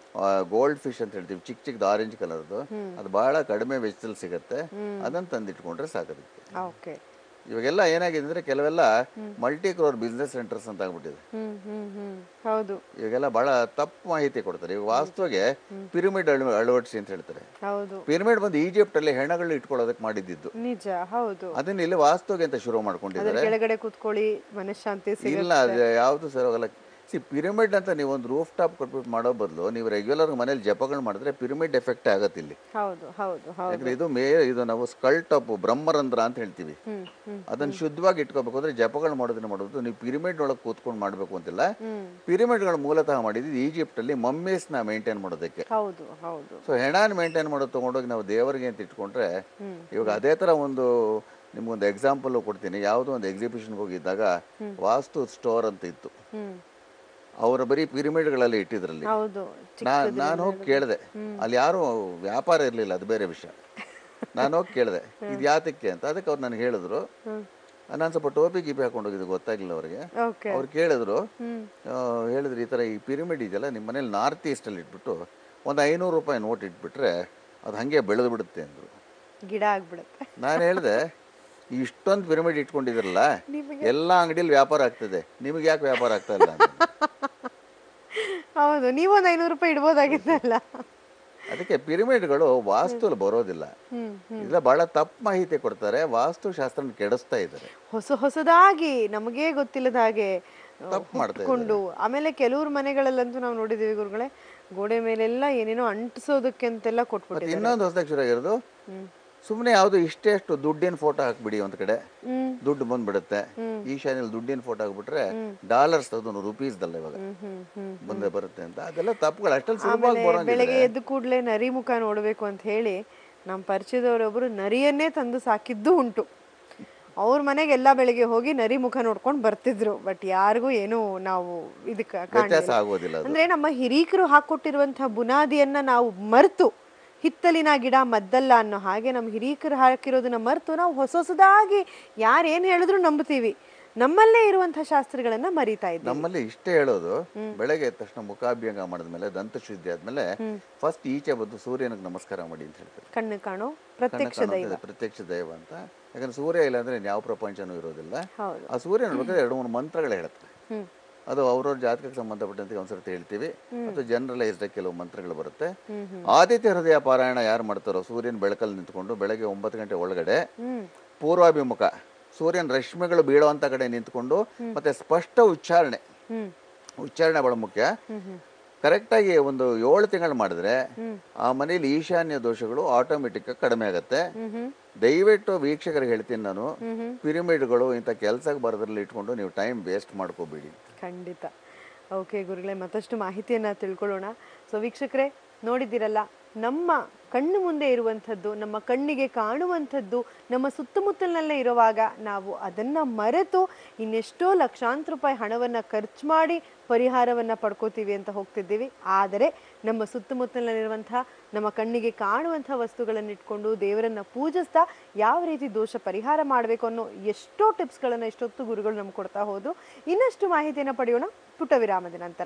Speaker 1: ಗೋಲ್ಡ್ ಫಿಶ್ ಅಂತ ಹೇಳ್ತೀವಿ ಚಿಕ್ಕ ಚಿಕ್ಕದು ಆರೆಂಜ್ ಕಲರ್ದು ಅದು ಬಹಳ ಕಡಿಮೆ ವೆಚ್ಚದಲ್ಲಿ ಸಿಗುತ್ತೆ ಅದನ್ನ ತಂದಿಟ್ಕೊಂಡ್ರೆ ಸಾಕೋದಕ್ಕೆ
Speaker 2: ಓಕೆ
Speaker 1: ಇವಾಗೆಲ್ಲ ಏನಾಗಿದೆ ಅಂದ್ರೆ ಕೆಲವೆಲ್ಲ ಮಲ್ಟಿ ಕ್ರೋರ್ ಬಿಸ್ನೆಸ್ ಸೆಂಟರ್ಸ್ ಅಂತ ಆಗ್ಬಿಟ್ಟಿದೆ
Speaker 2: ಹ್ಮ್ ಹ್ಮ್ ಹ್ಮ್ ಹೌದು
Speaker 1: ಇವಾಗೆಲ್ಲ ಬಹಳ ತಪ್ಪು ಮಾಹಿತಿ ಕೊಡ್ತಾರೆ ಈಗ ವಾಸ್ತುಗೆ ಪಿರಮಿಡ್ ಅಳ ಅಳವಡಿಸಿ ಅಂತ ಹೇಳ್ತಾರೆ
Speaker 2: ಹೌದು
Speaker 1: ಪಿರಮಿಡ್ ಬಂದು ಈಜಿಪ್ಟ್ ಅಲ್ಲಿ ಹೆಣಗಳು ಇಟ್ಕೊಳ್ಳೋದಕ್ಕೆ ಮಾಡಿದ್ದು
Speaker 2: ನಿಜ ಹೌದು
Speaker 1: ಅದನ್ನ ಇಲ್ಲಿ ವಾಸ್ತುಗೆ ಅಂತ ಶುರು
Speaker 2: ಅದ್ರ
Speaker 1: ಮಾಡ್ಕೊಂಡಿದ್ದಾರೆ
Speaker 2: ಕೆಳಗಡೆ ಕುತ್ಕೊಳ್ಳಿ ಮನಃಶಾಂತಿ ಸಿಗುತ್ತೆ
Speaker 1: ಇಲ್ಲ ಅದು ಯಾವುದು ಸರ್ ಹೋಗಲ್ಲ ಸಿ ಪಿರಮಿಡ್ ಅಂತ ನೀವು ಒಂದು ರೂಫ್ ಟಾಪ್ ಕೊಟ್ಬಿಟ್ಟು ಮಾಡೋ ಬದಲು ನೀವು ರೆಗ್ಯುಲರ್ ಮನೇಲಿ ಜಪಗಳು ಮಾಡಿದ್ರೆ ಪಿರಮಿಡ್ ಎಫೆಕ್ಟ್ ಆಗತ್ತೆ ಇಲ್ಲಿ
Speaker 2: ಹೌದು ಹೌದು ಹೌದು
Speaker 1: ಯಾಕಂದ್ರೆ ಇದು ಮೇ ಇದು ನಾವು ಸ್ಕಲ್ ಟಾಪ್ ಬ್ರಹ್ಮರಂಧ್ರ ಅಂತ ಹೇಳ್ತೀವಿ
Speaker 2: ಹ್ಮ್ ಹ್ಮ್
Speaker 1: ಅದನ್ನ ಶುದ್ಧವಾಗಿ ಇಟ್ಕೋಬೇಕು ಅಂದ್ರೆ ಜಪಗಳು ಮಾಡೋದನ್ನ ಮಾಡೋದು ನೀವು ಪಿರಮಿಡ್ ಒಳಗೆ ಕೂತ್ಕೊಂಡು ಮಾಡಬೇಕು ಅಂತಿಲ್ಲ
Speaker 2: ಹ್ಮ್
Speaker 1: ಪಿರಮಿಡ್ಗಳು ಮೂಲತಃ ಮಾಡಿದ್ದು ಈಜಿಪ್ಟ್ ಅಲ್ಲಿ ಮಮ್ಮೀಸ್ನ ಮೇಂಟೈನ್ ಮಾಡೋದಕ್ಕೆ
Speaker 2: ಹೌದು ಹೌದು
Speaker 1: ಸೊ ಹೆಣಾನ್ ಮೇಂಟೈನ್ ಮಾಡೋದು ತಗೊಂಡೋಗಿ ನಾವು ದೇವರಿಗೆ ಅಂತ ಇಟ್ಕೊಂಡ್ರೆ
Speaker 2: ಹ್ಮ್.
Speaker 1: ಇವಾಗ ಅದೇ ಥರ ಒಂದು ನಿಮ್ಗೊಂದು ಎಕ್ಸಾಂಪಲ್ ಕೊಡ್ತೀನಿ ಯಾವುದೋ ಒಂದು ಎಕ್ಸಿಬಿಷನ್ಗೆ ಹೋಗಿದ್ದಾಗ ವಾಸ್ತು ಸ್ಟೋರ್ ಅಂತ ಇತ್ತು
Speaker 2: ಹ್ಮ್
Speaker 1: ಅವರ ಬರೀ ಪಿರಮಿಡ್ಗಳಲ್ಲಿ ಇಟ್ಟಿದ್ರಲ್ಲಿ
Speaker 2: ಹೌದು
Speaker 1: ನಾ ನಾನು ಹೋಗಿ ಕೇಳಿದೆ ಅಲ್ಲಿ ಯಾರು ವ್ಯಾಪಾರ ಇರಲಿಲ್ಲ ಅದು ಬೇರೆ ವಿಷಯ ನಾನು ಹೋಗಿ ಕೇಳಿದೆ ಇದು ಯಾತಕ್ಕೆ ಅಂತ ಅದಕ್ಕೆ ಅವ್ರು ನನಗೆ ಹೇಳಿದ್ರು
Speaker 2: ಹ್ಮ್
Speaker 1: ನಾನು ಸ್ವಲ್ಪ ಟೋಪಿ ಗೀಪಿ ಹಾಕೊಂಡು ಹೋಗಿದ್ದು ಗೊತ್ತಾಗಿಲ್ಲ ಅವರಿಗೆ
Speaker 2: ಓಕೆ
Speaker 1: ಅವ್ರು ಕೇಳಿದ್ರು
Speaker 2: ಹ್ಮ್
Speaker 1: ಆ, ಹೇಳಿದ್ರು ಈ ಥರ ಈ ಪಿರಮಿಡ್ ಇದೆಯಲ್ಲ ನಿಮ್ಮ ಮನೇಲಿ ನಾರ್ತ್ ಈಸ್ಟಲ್ಲಿ ಇಟ್ಬಿಟ್ಟು ಒಂದು ಐನೂರು ರೂಪಾಯಿ ನೋಟ್ ಇಟ್ಬಿಟ್ರೆ ಅದು ಹಾಗೆ ಬೆಳೆದು ಬಿಡುತ್ತೆ ಅಂದರು
Speaker 2: ಗಿಡ ಆಗ್ಬಿಡುತ್ತೆ
Speaker 1: ನಾನು ಹೇಳಿದೆ ಇಷ್ಟೊಂದು ಪಿರಮಿಡ್ ಇಟ್ಕೊಂಡಿದ್ರಲ್ಲ ಎಲ್ಲ ಅಂಗಡಿಯಲ್ಲಿ ವ್ಯಾಪಾರ ಆಗ್ತದೆ ನಿಮಗೆ ಯಾಕೆ ವ್ಯಾಪಾರ ಆಗ್ತಾ ಇಲ್ಲ ಅಂತ.
Speaker 2: ಹೌದು ನೀವೊಂದು ಐನೂರು ರೂಪಾಯಿ ಇಡ್ಬೋದಾಗಿತ್ತಲ್ಲ
Speaker 1: ಅದಕ್ಕೆ ಪಿರಮಿಡ್ಗಳು ವಾಸ್ತುಲಿ ಬರೋದಿಲ್ಲ
Speaker 2: ಹ್ಮ್
Speaker 1: ಇಲ್ಲ ಬಹಳ ತಪ್ಪು ಮಾಹಿತಿ ಕೊಡ್ತಾರೆ ವಾಸ್ತುಶಾಸ್ತ್ರನ ಕೆಡಿಸ್ತಾ ಇದ್ದಾರೆ
Speaker 2: ಹೊಸ ಹೊಸದಾಗಿ ನಮಗೇ ಗೊತ್ತಿಲ್ಲದ ಹಾಗೆ ಆ,
Speaker 1: ತಪ್ಪು ಮಾಡ್ತಾ
Speaker 2: ಹುಟ್ಕೊಂಡು ಆಮೇಲೆ ಕೆಲವ್ರ ಮನೆಗಳಲ್ಲಂತೂ ನಾವು ನೋಡಿದೀವಿ ಗುರುಗಳೇ ಗೋಡೆ ಮೇಲೆಲ್ಲ ಏನೇನೋ ಅಂಟಿಸೋದಕ್ಕೆ ಅಂತೆಲ್ಲ
Speaker 1: ಮತ್ತೆ
Speaker 2: ಕೊಟ್ಬಿಟ್ಟಿದ್ದಾರೆ
Speaker 1: ಇನ್ನೊಂದು ಹೊಸದಾಗಿ ಶುರು ಆಗಿರೋದು
Speaker 2: ಹ್ಮ್
Speaker 1: ಸುಮ್ಮನೆ ಯಾವುದು ಇಷ್ಟೇ ಅಷ್ಟು ದುಡ್ಡಿನ ಫೋಟೋ ಹಾಕ್ಬಿಡಿ ಒಂದ್ ಕಡೆ
Speaker 2: ಹ್ಮ್
Speaker 1: ದುಡ್ಡು ಬಂದ್ಬಿಡುತ್ತೆ ಈ ಶಾನೆಯಲ್ಲಿ ದುಡ್ಡಿನ ಫೋಟೋ ಹಾಕ್ಬಿಟ್ರೆ ಡಾಲರ್ಸ್ ಅದು ರುಪೀಸ್ದಲ್ಲ ಇವಾಗ
Speaker 2: ಹ್ಮ್ ಹ್ಮ್ ಹ್ಮ್
Speaker 1: ಬಂದೇ ಬರುತ್ತೆ ಅಂತ ಅದೆಲ್ಲ ತಪ್ಪುಗಳು ಅಷ್ಟಲ್ಲಿ ಸುಲಭವಾಗಿ
Speaker 2: ಆಮೇಲೆ ಬೆಳಗ್ಗೆ
Speaker 1: ಬರೋಂಗಿಲ್ಲ
Speaker 2: ಎದ್ದು ಕೂಡಲೇ ನರಿ ಮುಖ ನೋಡಬೇಕು ಅಂತ ಹೇಳಿ ನಮ್ಮ ಪರಿಚಯದವರೊಬ್ಬರು ನರಿಯನ್ನೇ ತಂದು ಸಾಕಿದ್ದು ಉಂಟು ಅವ್ರ ಮನೆಗೆ ಎಲ್ಲ ಬೆಳಿಗ್ಗೆ ಹೋಗಿ ನರಿ ಮುಖ ನೋಡ್ಕೊಂಡು ಬರ್ತಿದ್ರು ಬಟ್ ಯಾರಿಗೂ ಏನು ನಾವು ಇದಕ್ಕೆ
Speaker 1: ವ್ಯತ್ಯಾಸ ಆಗೋದಿಲ್ಲ ಅದು
Speaker 2: ಅಂದ್ರೆ ನಮ್ಮ ಹಿರೀಕರು ಹಾಕೊಟ್ಟಿರುವಂತಹ ಬುನಾದಿಯನ್ನ ನಾವು ಮರೆತು ಹಿತ್ತಲಿನ ಗಿಡ ಮದ್ದಲ್ಲ ಅನ್ನೋ ಹಾಗೆ ನಮ್ಮ ಹಿರೀಕರು ಹಾಕಿರೋದನ್ನ ಮರೆತು ನಾವು ಹೊಸ ಹೊಸದಾಗಿ ಯಾರು ಏನ್ ಹೇಳಿದ್ರು ನಂಬ್ತೀವಿ ನಮ್ಮಲ್ಲೇ ಇರುವಂತಹ ಶಾಸ್ತ್ರಗಳನ್ನ ಮರಿತಾ ಇದ್ದೀವಿ
Speaker 1: ನಮ್ಮಲ್ಲಿ ಇಷ್ಟೇ ಹೇಳೋದು ಬೆಳಗ್ಗೆ ಎದ್ದ ತಕ್ಷಣ ಮುಖಾಭ್ಯಂಗ ಮಾಡಿದ್ಮೇಲೆ ದಂತಶುದ್ಧಿ ಆದ್ಮೇಲೆ ಫಸ್ಟ್ ಈಚೆ ಬಂದು ಸೂರ್ಯನಿಗೆ ನಮಸ್ಕಾರ ಮಾಡಿ ಅಂತ ಹೇಳ್ತಾರೆ
Speaker 2: ಕಣ್ಣು ಕಾಣೋ
Speaker 1: ಕಣ್ಣ
Speaker 2: ಪ್ರತ್ಯಕ್ಷ ದೈವ
Speaker 1: ಕಾಣುವಂಥದ್ದು ಪ್ರತ್ಯಕ್ಷ ದೈವ ಅಂತ ಯಾಕಂದ್ರೆ ಸೂರ್ಯ ಇಲ್ಲ ಅಂದ್ರೆ ಯಾವ ಪ್ರಪಂಚನೂ ಇರೋದಿಲ್ಲ
Speaker 2: ಹೌದು
Speaker 1: ಆ ಸೂರ್ಯ ನೋಡ್ಬೇಕಾದ್ರೆ ಎರಡು ಮೂರು ಮಂತ್ರಗಳು ಹೇಳ್ತಾರೆ
Speaker 2: ಹ್ಮ್
Speaker 1: ಅದು ಅವ್ರವ್ರ ಜಾತಕಕ್ಕೆ ಸಂಬಂಧಪಟ್ಟಂತೆ ಒಂದ್ಸರ್ತಿ ಹೇಳ್ತೀವಿ ಮತ್ತು ಜನರಲೈಸ್ಡ್ ಕೆಲವು ಮಂತ್ರಗಳು ಬರುತ್ತೆ
Speaker 2: ಹ್ಮ್ ಹ್ಮ್
Speaker 1: ಆದಿತ್ಯ ಹೃದಯ ಪಾರಾಯಣ ಯಾರು ಮಾಡ್ತಾರೋ ಸೂರ್ಯನ ಬೆಳಕಲ್ಲಿ ನಿಂತ್ಕೊಂಡು ಬೆಳಗ್ಗೆ ಒಂಬತ್ತು ಗಂಟೆ ಒಳಗಡೆ
Speaker 2: ಹ್ಮ್
Speaker 1: ಪೂರ್ವಾಭಿಮುಖ ಸೂರ್ಯನ ರಶ್ಮಿಗಳು ಬೀಳುವಂತ ಕಡೆ ನಿಂತ್ಕೊಂಡು ಮತ್ತೆ ಸ್ಪಷ್ಟ ಉಚ್ಚಾರಣೆ
Speaker 2: ಹ್ಮ್
Speaker 1: ಉಚ್ಚಾರಣೆ ಬಹಳ ಮುಖ್ಯ
Speaker 2: ಹ್ಮ್ ಹ್ಮ್
Speaker 1: ಕರೆಕ್ಟಾಗಿ ಒಂದು ಏಳು ತಿಂಗಳು ಮಾಡಿದ್ರೆ ಆ ಮನೇಲಿ ಈಶಾನ್ಯ ದೋಷಗಳು ಆಟೋಮೆಟಿಕ್ ಕಡಿಮೆ ಆಗುತ್ತೆ
Speaker 2: ಹ್ಮ್ ಹ್ಮ್
Speaker 1: ದಯವಿಟ್ಟು ವೀಕ್ಷಕರಿಗೆ ಹೇಳ್ತೀನಿ ನಾನು
Speaker 2: ಹ್ಮ್ ಹ್ಮ್
Speaker 1: ಪಿರಮಿಡ್ಗಳು ಇಂಥ ಕೆಲಸಕ್ಕೆ ಬರೋದ್ರಲ್ಲಿ ಇಟ್ಕೊಂಡು ನೀವು ಟೈಮ್ ವೇಸ್ಟ್ ಮಾಡ್ಕೋಬೇಡಿ
Speaker 2: ಖಂಡಿತ ಓಕೆ ಗುರುಗಳೇ ಮತ್ತಷ್ಟು ಮಾಹಿತಿಯನ್ನು ತಿಳ್ಕೊಳ್ಳೋಣ ಸೊ ವೀಕ್ಷಕರೇ ನೋಡಿದ್ದೀರಲ್ಲ ನಮ್ಮ ಕಣ್ಣು ಮುಂದೆ ಇರುವಂಥದ್ದು ನಮ್ಮ ಕಣ್ಣಿಗೆ ಕಾಣುವಂಥದ್ದು ನಮ್ಮ ಸುತ್ತಮುತ್ತಲಿನಲ್ಲೇ ಇರುವಾಗ ನಾವು ಅದನ್ನು ಮರೆತು ಇನ್ನೆಷ್ಟೋ ಲಕ್ಷಾಂತರ ರೂಪಾಯಿ ಹಣವನ್ನು ಖರ್ಚು ಮಾಡಿ ಪರಿಹಾರವನ್ನು ಪಡ್ಕೋತೀವಿ ಅಂತ ಹೋಗ್ತಿದ್ದೀವಿ ಆದರೆ ನಮ್ಮ ಸುತ್ತಮುತ್ತಲಿನಲ್ಲಿರುವಂತಹ ನಮ್ಮ ಕಣ್ಣಿಗೆ ಕಾಣುವಂಥ ವಸ್ತುಗಳನ್ನು ಇಟ್ಕೊಂಡು ದೇವರನ್ನ ಪೂಜಿಸ್ತಾ ಯಾವ ರೀತಿ ದೋಷ ಪರಿಹಾರ ಮಾಡಬೇಕು ಅನ್ನೋ ಎಷ್ಟೋ ಟಿಪ್ಸ್ಗಳನ್ನು ಎಷ್ಟೊತ್ತು ಗುರುಗಳು ನಮ್ಗೆ ಕೊಡ್ತಾ ಹೋದು ಇನ್ನಷ್ಟು ಮಾಹಿತಿಯನ್ನು ಪಡೆಯೋಣ ಪುಟ್ಟ ವಿರಾಮದ ನಂತರ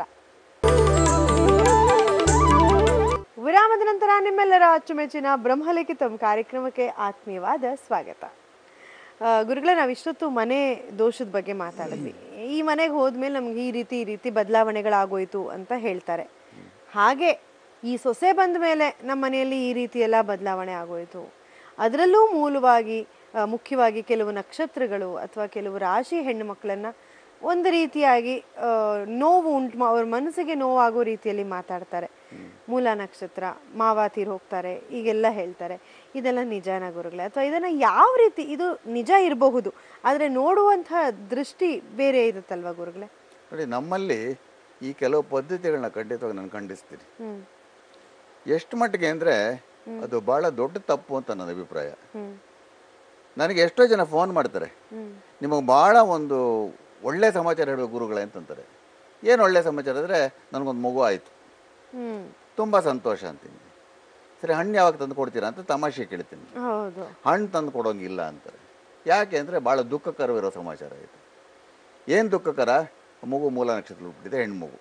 Speaker 2: ವಿರಾಮದ ನಂತರ ನಿಮ್ಮೆಲ್ಲರ ಅಚ್ಚುಮೆಚ್ಚಿನ ಬ್ರಹ್ಮಲಿಖಿತಂ ಕಾರ್ಯಕ್ರಮಕ್ಕೆ ಆತ್ಮೀಯವಾದ ಸ್ವಾಗತ ಆ, ಗುರುಗಳೇ ನಾವು ಇಷ್ಟೊತ್ತು ಮನೆ ದೋಷದ ಬಗ್ಗೆ ಮಾತಾಡಿದ್ವಿ ಈ ಮನೆಗೆ ಹೋದ್ಮೇಲೆ ನಮ್ಗೆ ಈ ರೀತಿ ಈ ರೀತಿ ಬದಲಾವಣೆಗಳಾಗೋಯ್ತು ಅಂತ ಹೇಳ್ತಾರೆ ಹಾಗೆ ಈ ಸೊಸೆ ಬಂದ ಮೇಲೆ ನಮ್ಮ ಮನೆಯಲ್ಲಿ ಈ ರೀತಿ ಎಲ್ಲ ಬದಲಾವಣೆ ಆಗೋಯ್ತು ಅದರಲ್ಲೂ ಮೂಲವಾಗಿ ಆ, ಮುಖ್ಯವಾಗಿ ಕೆಲವು ನಕ್ಷತ್ರಗಳು ಅಥವಾ ಕೆಲವು ರಾಶಿ ಹೆಣ್ಣು ಮಕ್ಕಳನ್ನ ಒಂದು ರೀತಿಯಾಗಿ ಆ, ನೋವು ಉಂಟು ಮಾ- ಅವ್ರ ಮನಸ್ಸಿಗೆ ನೋವಾಗೋ ರೀತಿಯಲ್ಲಿ ಮಾತಾಡ್ತಾರೆ ಮೂಲ ನಕ್ಷತ್ರ ಮಾವ ತೀರ್ ಹೋಗ್ತಾರೆ ಈಗೆಲ್ಲ ಹೇಳ್ತಾರೆ ಇದೆಲ್ಲ ನಿಜಾನ ಗುರುಗಳೇ ಅಥವಾ ಇದನ್ನ ಯಾವ ರೀತಿ ಇದು ನಿಜ ಇರಬಹುದು ಆದ್ರೆ ನೋಡುವಂತಹ ದೃಷ್ಟಿ ಬೇರೆ ಇರುತ್ತಲ್ವಾ ಗುರುಗಳೇ
Speaker 1: ನೋಡಿ ನಮ್ಮಲ್ಲಿ ಈ ಕೆಲವು ಪದ್ಧತಿಗಳನ್ನ ಖಂಡಿತವಾಗಿ ನಾನು ಖಂಡಿಸ್ತೀನಿ
Speaker 2: ಹ್ಮ್
Speaker 1: ಎಷ್ಟು ಮಟ್ಟಿಗೆ ಅಂದರೆ ಅದು ಭಾಳ ದೊಡ್ಡ ತಪ್ಪು ಅಂತ ನನ್ನ ಅಭಿಪ್ರಾಯ
Speaker 2: ಹ್ಮ್
Speaker 1: ನನಗೆ ಎಷ್ಟೋ ಜನ ಫೋನ್ ಮಾಡ್ತಾರೆ
Speaker 2: ಹ್ಮ್
Speaker 1: ನಿಮಗೆ ಭಾಳ ಒಂದು ಒಳ್ಳೆ ಸಮಾಚಾರ ಹೇಳಬೇಕು ಗುರುಗಳೇ ಅಂತಂತಾರೆ ಏನು ಒಳ್ಳೆ ಸಮಾಚಾರ ಅಂದರೆ ನನಗೊಂದು ಮಗು ಆಯಿತು
Speaker 2: ಹ್ಮ್
Speaker 1: ತುಂಬ ಸಂತೋಷ ಅಂತೀನಿ ಸರಿ ಹಣ್ಣು ಯಾವಾಗ ತಂದು ಕೊಡ್ತೀರಾ ಅಂತ ತಮಾಷೆ ಕೇಳ್ತೀನಿ
Speaker 2: ಹೌದು
Speaker 1: ಹಣ್ಣು ತಂದು ಕೊಡೋಂಗಿಲ್ಲ ಅಂತಾರೆ ಯಾಕೆ ಅಂದರೆ ಭಾಳ ದುಃಖಕರವಿರೋ ಸಮಾಚಾರ ಇದು ಏನು ದುಃಖಕರ ಮಗು ಮೂಲ ನಕ್ಷತ್ರ ಹುಟ್ಟಿದೆ ಹೆಣ್ಣು ಮಗು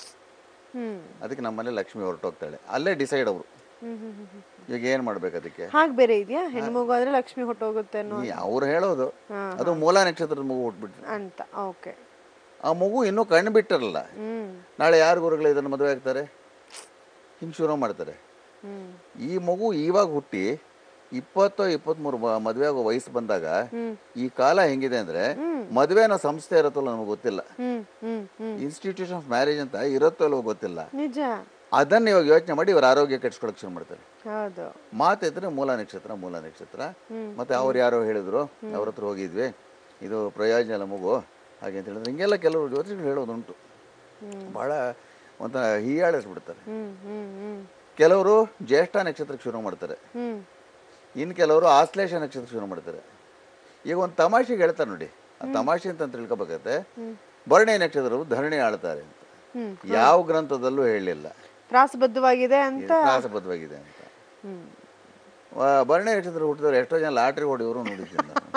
Speaker 2: ಹ್ಮ್
Speaker 1: ಅದಕ್ಕೆ ನಮ್ಮನೆ ಲಕ್ಷ್ಮಿ ಹೊರಟೋಗ್ತಾಳೆ ಅಲ್ಲೇ ಡಿಸೈಡ್ ಅವರು
Speaker 2: ಹ್ಮ್ ಹ್ಮ್ ಹ್ಮ್ ಹ್ಮ್.
Speaker 1: ಈಗ ಏನು ಮಾಡ್ಬೇಕು ಅದಕ್ಕೆ
Speaker 2: ಹಾಗ್ ಬೇರೆ ಇದೆಯಾ ಹೆಣ್ಮಗು ಆದ್ರೆ ಲಕ್ಷ್ಮಿ ಹೊಟ್ಟೋಗುತ್ತೆ ಅನ್ನೋ
Speaker 1: ಅವ್ರು ಹೇಳೋದು
Speaker 2: ಹಾ,
Speaker 1: ಅದು ಮೂಲ ನಕ್ಷತ್ರದ ಮಗು ಹುಟ್ಬಿಟ್ರೆ
Speaker 2: ಅಂತ ಓಕೆ
Speaker 1: ಆ ಮಗು ಇನ್ನೂ ಕಣ್ಣು ಬಿಟ್ಟಿರಲ್ಲ
Speaker 2: ಹ್ಮ್
Speaker 1: ನಾಳೆ ಯಾರು ಗುರುಗಳು ಇದನ್ನು ಮದುವೆ ಆಗ್ತಾರೆ ಹಿಂಗೆ ಶುರು ಮಾಡ್ತಾರೆ
Speaker 2: ಹ್ಮ್
Speaker 1: ಈ ಮಗು ಇವಾಗ ಹುಟ್ಟಿ ಇಪ್ಪತ್ತೋ ಇಪ್ಪತ್ತ್ಮೂರು ಮದುವೆ ಆಗೋ ವಯಸ್ಸು ಬಂದಾಗ
Speaker 2: ಹ್ಮ್
Speaker 1: ಈ ಕಾಲ ಹೆಂಗಿದೆ ಅಂದರೆ
Speaker 2: ಹ್ಮ್.
Speaker 1: ಮದುವೆ ಅನ್ನೋ ಸಂಸ್ಥೆ ಇರುತ್ತಲ್ಲ ನಮಗೆ ಗೊತ್ತಿಲ್ಲ
Speaker 2: hmm hmm hmm
Speaker 1: institution of marriage ಅಂತ ಇರುತ್ತೋ ಇಲ್ವೋ ಗೊತ್ತಿಲ್ಲ
Speaker 2: ನಿಜ
Speaker 1: ಅದನ್ನ ಇವಾಗ ಯೋಚನೆ ಮಾಡಿ ಇವ್ರ ಆರೋಗ್ಯ ಕೆಡ್ಸ್ಕೊಳಕ್ ಶುರು ಮಾಡ್ತಾರೆ
Speaker 2: ಹೌದು
Speaker 1: ಮಾತಿದ್ರೆ ಮೂಲ ನಕ್ಷತ್ರ ಮೂಲ ನಕ್ಷತ್ರ
Speaker 2: ಹ್ಮ್.
Speaker 1: ಮತ್ತೆ ಅವ್ರು ಯಾರೋ ಹೇಳಿದ್ರು ಅವ್ರ ಹತ್ರ ಹೋಗಿದ್ವಿ ಇದು ಪ್ರಯೋಜನ ಇಲ್ಲ ಮಗು ಹಾಗೆ ಅಂತ ಹೇಳಿದ್ರೆ ಹಿಂಗೆಲ್ಲ ಕೆಲವರು ಜ್ಯೋತಿಷಿಗಳು ಹೇಳೋದುಂಟು ಭಾಳ ಒಂಥರ ಹೀಯಾಳಿಸ್ಬಿಡ್ತಾರೆ
Speaker 2: ಹ್ಮ್ ಹ್ಮ್ ಹ್ಮ್
Speaker 1: ಕೆಲವರು ಜ್ಯೇಷ್ಠ ನಕ್ಷತ್ರಕ್ಕೆ ಶುರು ಮಾಡ್ತಾರೆ
Speaker 2: ಹ್ಮ್
Speaker 1: ಇನ್ನು ಕೆಲವರು ಆಶ್ಲೇಷ ನಕ್ಷತ್ರ ಶುರು ಮಾಡ್ತಾರೆ ಈಗ ಒಂದು ತಮಾಷೆಗೆ ಹೇಳ್ತಾರೆ ನೋಡಿ ಆ ತಮಾಷೆ ಅಂತ ತಿಳ್ಕೊಬೇಕಾಗತ್ತೆ ಭರಣಿ ನಕ್ಷತ್ರವು ಧರಣಿ ಆಳ್ತಾರೆ ಅಂತ
Speaker 2: ಹ್ಮ್
Speaker 1: ಯಾವ ಗ್ರಂಥದಲ್ಲೂ ಹೇಳಿಲ್ಲ
Speaker 2: ತ್ರಾಸಬದ್ಧವಾಗಿದೆ ಅಂತ
Speaker 1: ತ್ರಾಸಬದ್ಧವಾಗಿದೆ ಅಂತ
Speaker 2: ಹ್ಮ್
Speaker 1: ವ- ಭರಣಿ ನಕ್ಷತ್ರ ಹುಟ್ಟಿದವ್ರು ಎಷ್ಟೋ ಜನ ಲಾಟ್ರಿ ಹೊಡೆಯೋರು ನೋಡಿದ್ದೀನಿ ನಾನು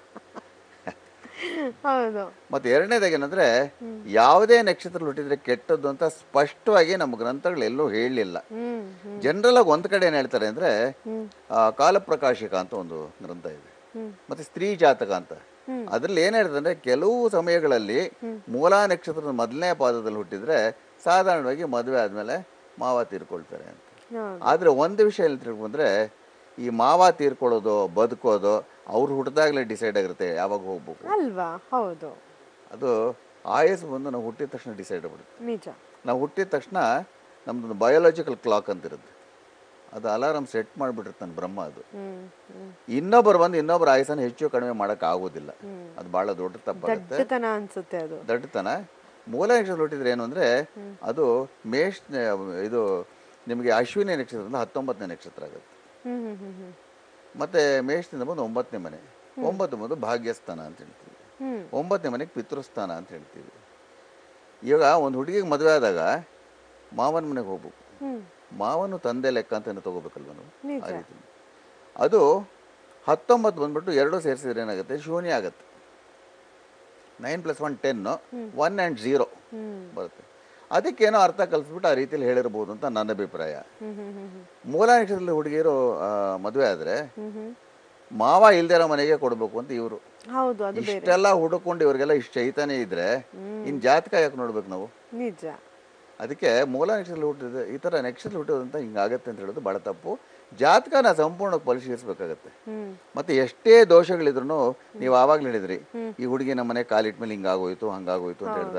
Speaker 2: ಹೌದು
Speaker 1: ಮತ್ತೆ ಎರಡನೇದಾಗಿ ಏನಂದ್ರೆ ಯಾವುದೇ ನಕ್ಷತ್ರ ಹುಟ್ಟಿದ್ರೆ ಕೆಟ್ಟದ್ದು ಅಂತ ಸ್ಪಷ್ಟವಾಗಿ ನಮ್ಮ ಗ್ರಂಥಗಳು ಎಲ್ಲೂ ಹೇಳಲಿಲ್ಲ
Speaker 2: ಹ್ಮ್ ಹ್ಮ್
Speaker 1: ಜನರಲ್ ಆಗಿ ಒಂದ್ ಕಡೆ ಏನ್ ಹೇಳ್ತಾರೆ ಅಂದ್ರೆ
Speaker 2: ಹ್ಮ್.
Speaker 1: ಆ, ಕಾಲಪ್ರಕಾಶಿಕ ಅಂತ ಒಂದು ಗ್ರಂಥ ಇದೆ
Speaker 2: ಹ್ಮ್.
Speaker 1: ಮತ್ತೆ ಸ್ತ್ರೀ ಜಾತಕ ಅಂತ
Speaker 2: ಹ್ಮ್.
Speaker 1: ಅದ್ರಲ್ಲಿ ಏನ್ ಹೇಳ್ತಾರೆ ಅಂದ್ರೆ ಕೆಲವು ಸಮಯಗಳಲ್ಲಿ ಮೂಲ ನಕ್ಷತ್ರದ ಮೊದಲನೇ ಪಾದದಲ್ಲಿ ಹುಟ್ಟಿದ್ರೆ ಸಾಧಾರಣವಾಗಿ ಮದುವೆ ಆದ್ಮೇಲೆ ಮಾವ ತೀರ್ಕೊಳ್ತಾರೆ ಅಂತ
Speaker 2: ಹೌದು
Speaker 1: ಆದ್ರೆ ಒಂದು ವಿಷಯ ಎಲ್ಲಿ ತಿಳ್ಕೊಂಡ್ರೆ ಈ ಮಾವ ತೀರ್ಕೊಳ್ಳೋದು ಬದುಕೋದು ಅವ್ರು ಹುಟ್ಟಿದಾಗಲೇ ಡಿಸೈಡ್ ಆಗಿರುತ್ತೆ ಯಾವಾಗ ಹೋಗ್ಬೇಕು
Speaker 2: ಅಲ್ವಾ ಹೌದು
Speaker 1: ಅದು ಆಯಸ್ಸು ಬಂದು ನಾವು ಹುಟ್ಟಿದ ತಕ್ಷಣ ಡಿಸೈಡ್ ಆಗ್ಬಿಡುತ್ತೆ
Speaker 2: ನಿಜ
Speaker 1: ನಾವು ಹುಟ್ಟಿದ ತಕ್ಷಣ ನಮ್ದೊಂದು ಬಯೋಲಾಜಿಕಲ್ ಕ್ಲಾಕ್ ಅಂತ ಇರುತ್ತೆ ಅದು ಅಲಾರಾಮ್ ಸೆಟ್ ಮಾಡಿಬಿಟ್ಟಿರ್ತಾನೆ ಬ್ರಹ್ಮ ಅದು
Speaker 2: ಹ್ಮ್ ಹ್ಮ್
Speaker 1: ಇನ್ನೊಬ್ಬರು ಬಂದು ಇನ್ನೊಬ್ಬರ ಆಯಸ್ಸನ್ನು ಹೆಚ್ಚು ಕಡಿಮೆ ಮಾಡೋಕೆ ಆಗೋದಿಲ್ಲ ಅದು ಭಾಳ ದೊಡ್ಡ ತಪ್ಪಾಗುತ್ತೆ
Speaker 2: ದಡ್ಡತನ ಅನ್ಸುತ್ತೆ ಅದು
Speaker 1: ದಡ್ಡತನ ಮೂಲ ನಕ್ಷತ್ರ ಹುಟ್ಟಿದ್ರೆ ಏನು ಅಂದರೆ ಅದು ಮೇಷ್ ಇದು ನಿಮಗೆ ಅಶ್ವಿನಿ ನಕ್ಷತ್ರದಿಂದ ಹತ್ತೊಂಬತ್ತನೇ ನಕ್ಷತ್ರ ಆಗುತ್ತೆ
Speaker 2: ಹ್ಮ್ ಹ್ಮ್ ಹ್ಮ್ ಹ್ಮ್
Speaker 1: ಮತ್ತು ಮೇಷದಿಂದ ಬಂದು ಒಂಬತ್ತನೇ ಮನೆ ಒಂಬತ್ತು ಬಂದು ಭಾಗ್ಯಸ್ಥಾನ ಅಂತ ಹೇಳ್ತೀವಿ
Speaker 2: ಹ್ಮ್
Speaker 1: ಒಂಬತ್ತನೇ ಮನೆಗೆ ಪಿತೃಸ್ಥಾನ ಅಂತ ಹೇಳ್ತೀವಿ ಈಗ ಒಂದು ಹುಡುಗಿಗೆ ಮದುವೆ ಆದಾಗ ಮಾವನ ಮನೆಗೆ ಹೋಗ್ಬೇಕು
Speaker 2: ಹ್ಮ್
Speaker 1: ಮಾವನು ತಂದೆ ಲೆಕ್ಕ ಅಂತ ತಗೋಬೇಕಲ್ವ ನಾವು
Speaker 2: ನಿಜ.
Speaker 1: ಆ ರೀತಿ ಅದು ಹತ್ತೊಂಬತ್ತು ಬಂದ್ಬಿಟ್ಟು ಎರಡು ಸೇರಿಸಿದ್ರೆ ಏನಾಗುತ್ತೆ ಶೂನ್ಯ ಆಗುತ್ತೆ nine plus one ten one and zero
Speaker 2: hmm
Speaker 1: ಬರುತ್ತೆ ಅದಕ್ಕೇನೋ ಅರ್ಥ ಕಲಿಸ್ಬಿಟ್ಟು ಆ ರೀತಿಯಲ್ಲಿ ಹೇಳಿರ್ಬೋದು ಅಂತ ನನ್ನ ಅಭಿಪ್ರಾಯ
Speaker 2: ಹ್ಮ್ ಹ್ಮ್ ಹ್ಮ್ ಹ್ಮ್
Speaker 1: ಮೂಲ ನಕ್ಷತ್ರದಲ್ಲಿ ಹುಡುಗಿಯರು ಮದುವೆ ಆದರೆ
Speaker 2: ಹ್ಮ್ ಹ್ಮ್
Speaker 1: ಮಾವ ಇಲ್ದೇ ಇರೋ ಮನೆಗೆ ಕೊಡಬೇಕು ಅಂತ ಇವರು
Speaker 2: ಹೌದು ಅದು ಬೇರೆ
Speaker 1: ಇಷ್ಟೆಲ್ಲ ಹುಡುಕೊಂಡು ಇವ್ರಿಗೆಲ್ಲ ಇಷ್ಟು ಚೈತನ್ಯ ಇದ್ರೆ ಇನ್ ಜಾತಕ ಯಾಕೆ ನೋಡ್ಬೇಕು ನಾವು
Speaker 2: ನಿಜ
Speaker 1: ಅದಕ್ಕೆ ಮೂಲ ನಕ್ಷತ್ರ ಹುಟ್ಟಿದ ಈ ಥರ ನಕ್ಷತ್ರ ಹುಟ್ಟೋದಂತ ಹಿಂಗಾಗತ್ತೆ ಅಂತ ಹೇಳೋದು ಭಾಳ ತಪ್ಪು ಜಾತಕನ ಸಂಪೂರ್ಣ ಪರಿಶೀಲಿಸ್ಬೇಕಾಗತ್ತೆ
Speaker 2: ಹ್ಮ್
Speaker 1: ಮತ್ತೆ ಎಷ್ಟೇ ದೋಷಗಳಿದ್ರು ನೀವು ಆವಾಗಲೇ ಹೇಳಿದ್ರಿ ಈ ಹುಡುಗಿ ನಮ್ಮ ಮನೆ ಕಾಲಿಟ್ಟ ಮೇಲೆ ಹಿಂಗಾಗೋಯ್ತು ಹಂಗಾಗೋಯ್ತು ಅಂತ ಹೇಳ್ದಲ್ಲ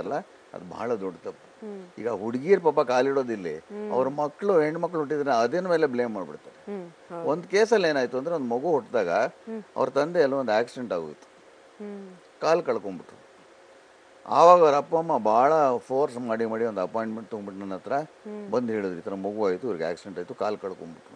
Speaker 1: ಅದು ಬಹಳ ದೊಡ್ಡ ತಪ್ಪು ಈಗ ಹುಡುಗಿಯರ್ ಪಾಪ ಕಾಲಿಡೋದಿಲ್ಲ ಅವ್ರ ಮಕ್ಕಳು ಹೆಣ್ಮಕ್ಳು ಹುಟ್ಟಿದ್ರೆ ಅದೇನ ಮೇಲೆ ಬ್ಲೇಮ್ ಮಾಡ್ಬಿಡ್ತಾರೆ
Speaker 2: ಹ್ಮ್ ಹೌದು.
Speaker 1: ಒಂದು ಕೇಸಲ್ಲಿ ಏನಾಯ್ತು ಅಂದ್ರೆ ಒಂದು ಮಗು ಹುಟ್ಟಿದಾಗ ಅವ್ರ ತಂದೆ ಎಲ್ಲ ಒಂದು ಆಕ್ಸಿಡೆಂಟ್ ಆಗೋಯ್ತು
Speaker 2: ಹ್ಮ್
Speaker 1: ಕಾಲು ಕಳ್ಕೊಂಬಿಟ್ರು ಆವಾಗ ಅವ್ರ ಅಪ್ಪ ಅಮ್ಮ ಭಾಳ ಫೋರ್ಸ್ ಮಾಡಿ ಮಾಡಿ ಒಂದು ಅಪಾಯಿಂಟ್ಮೆಂಟ್ ತೊಗೊಂಬಿಟ್ಟು ನನ್ನ ಹತ್ರ ಬಂದು ಹೇಳಿದ್ರು ಈ ಥರ ಮಗು ಆಯಿತು ಇವ್ರಿಗೆ ಆಕ್ಸಿಡೆಂಟ್ ಆಯಿತು ಕಾಲು ಕಳ್ಕೊಂಬಿಟ್ರು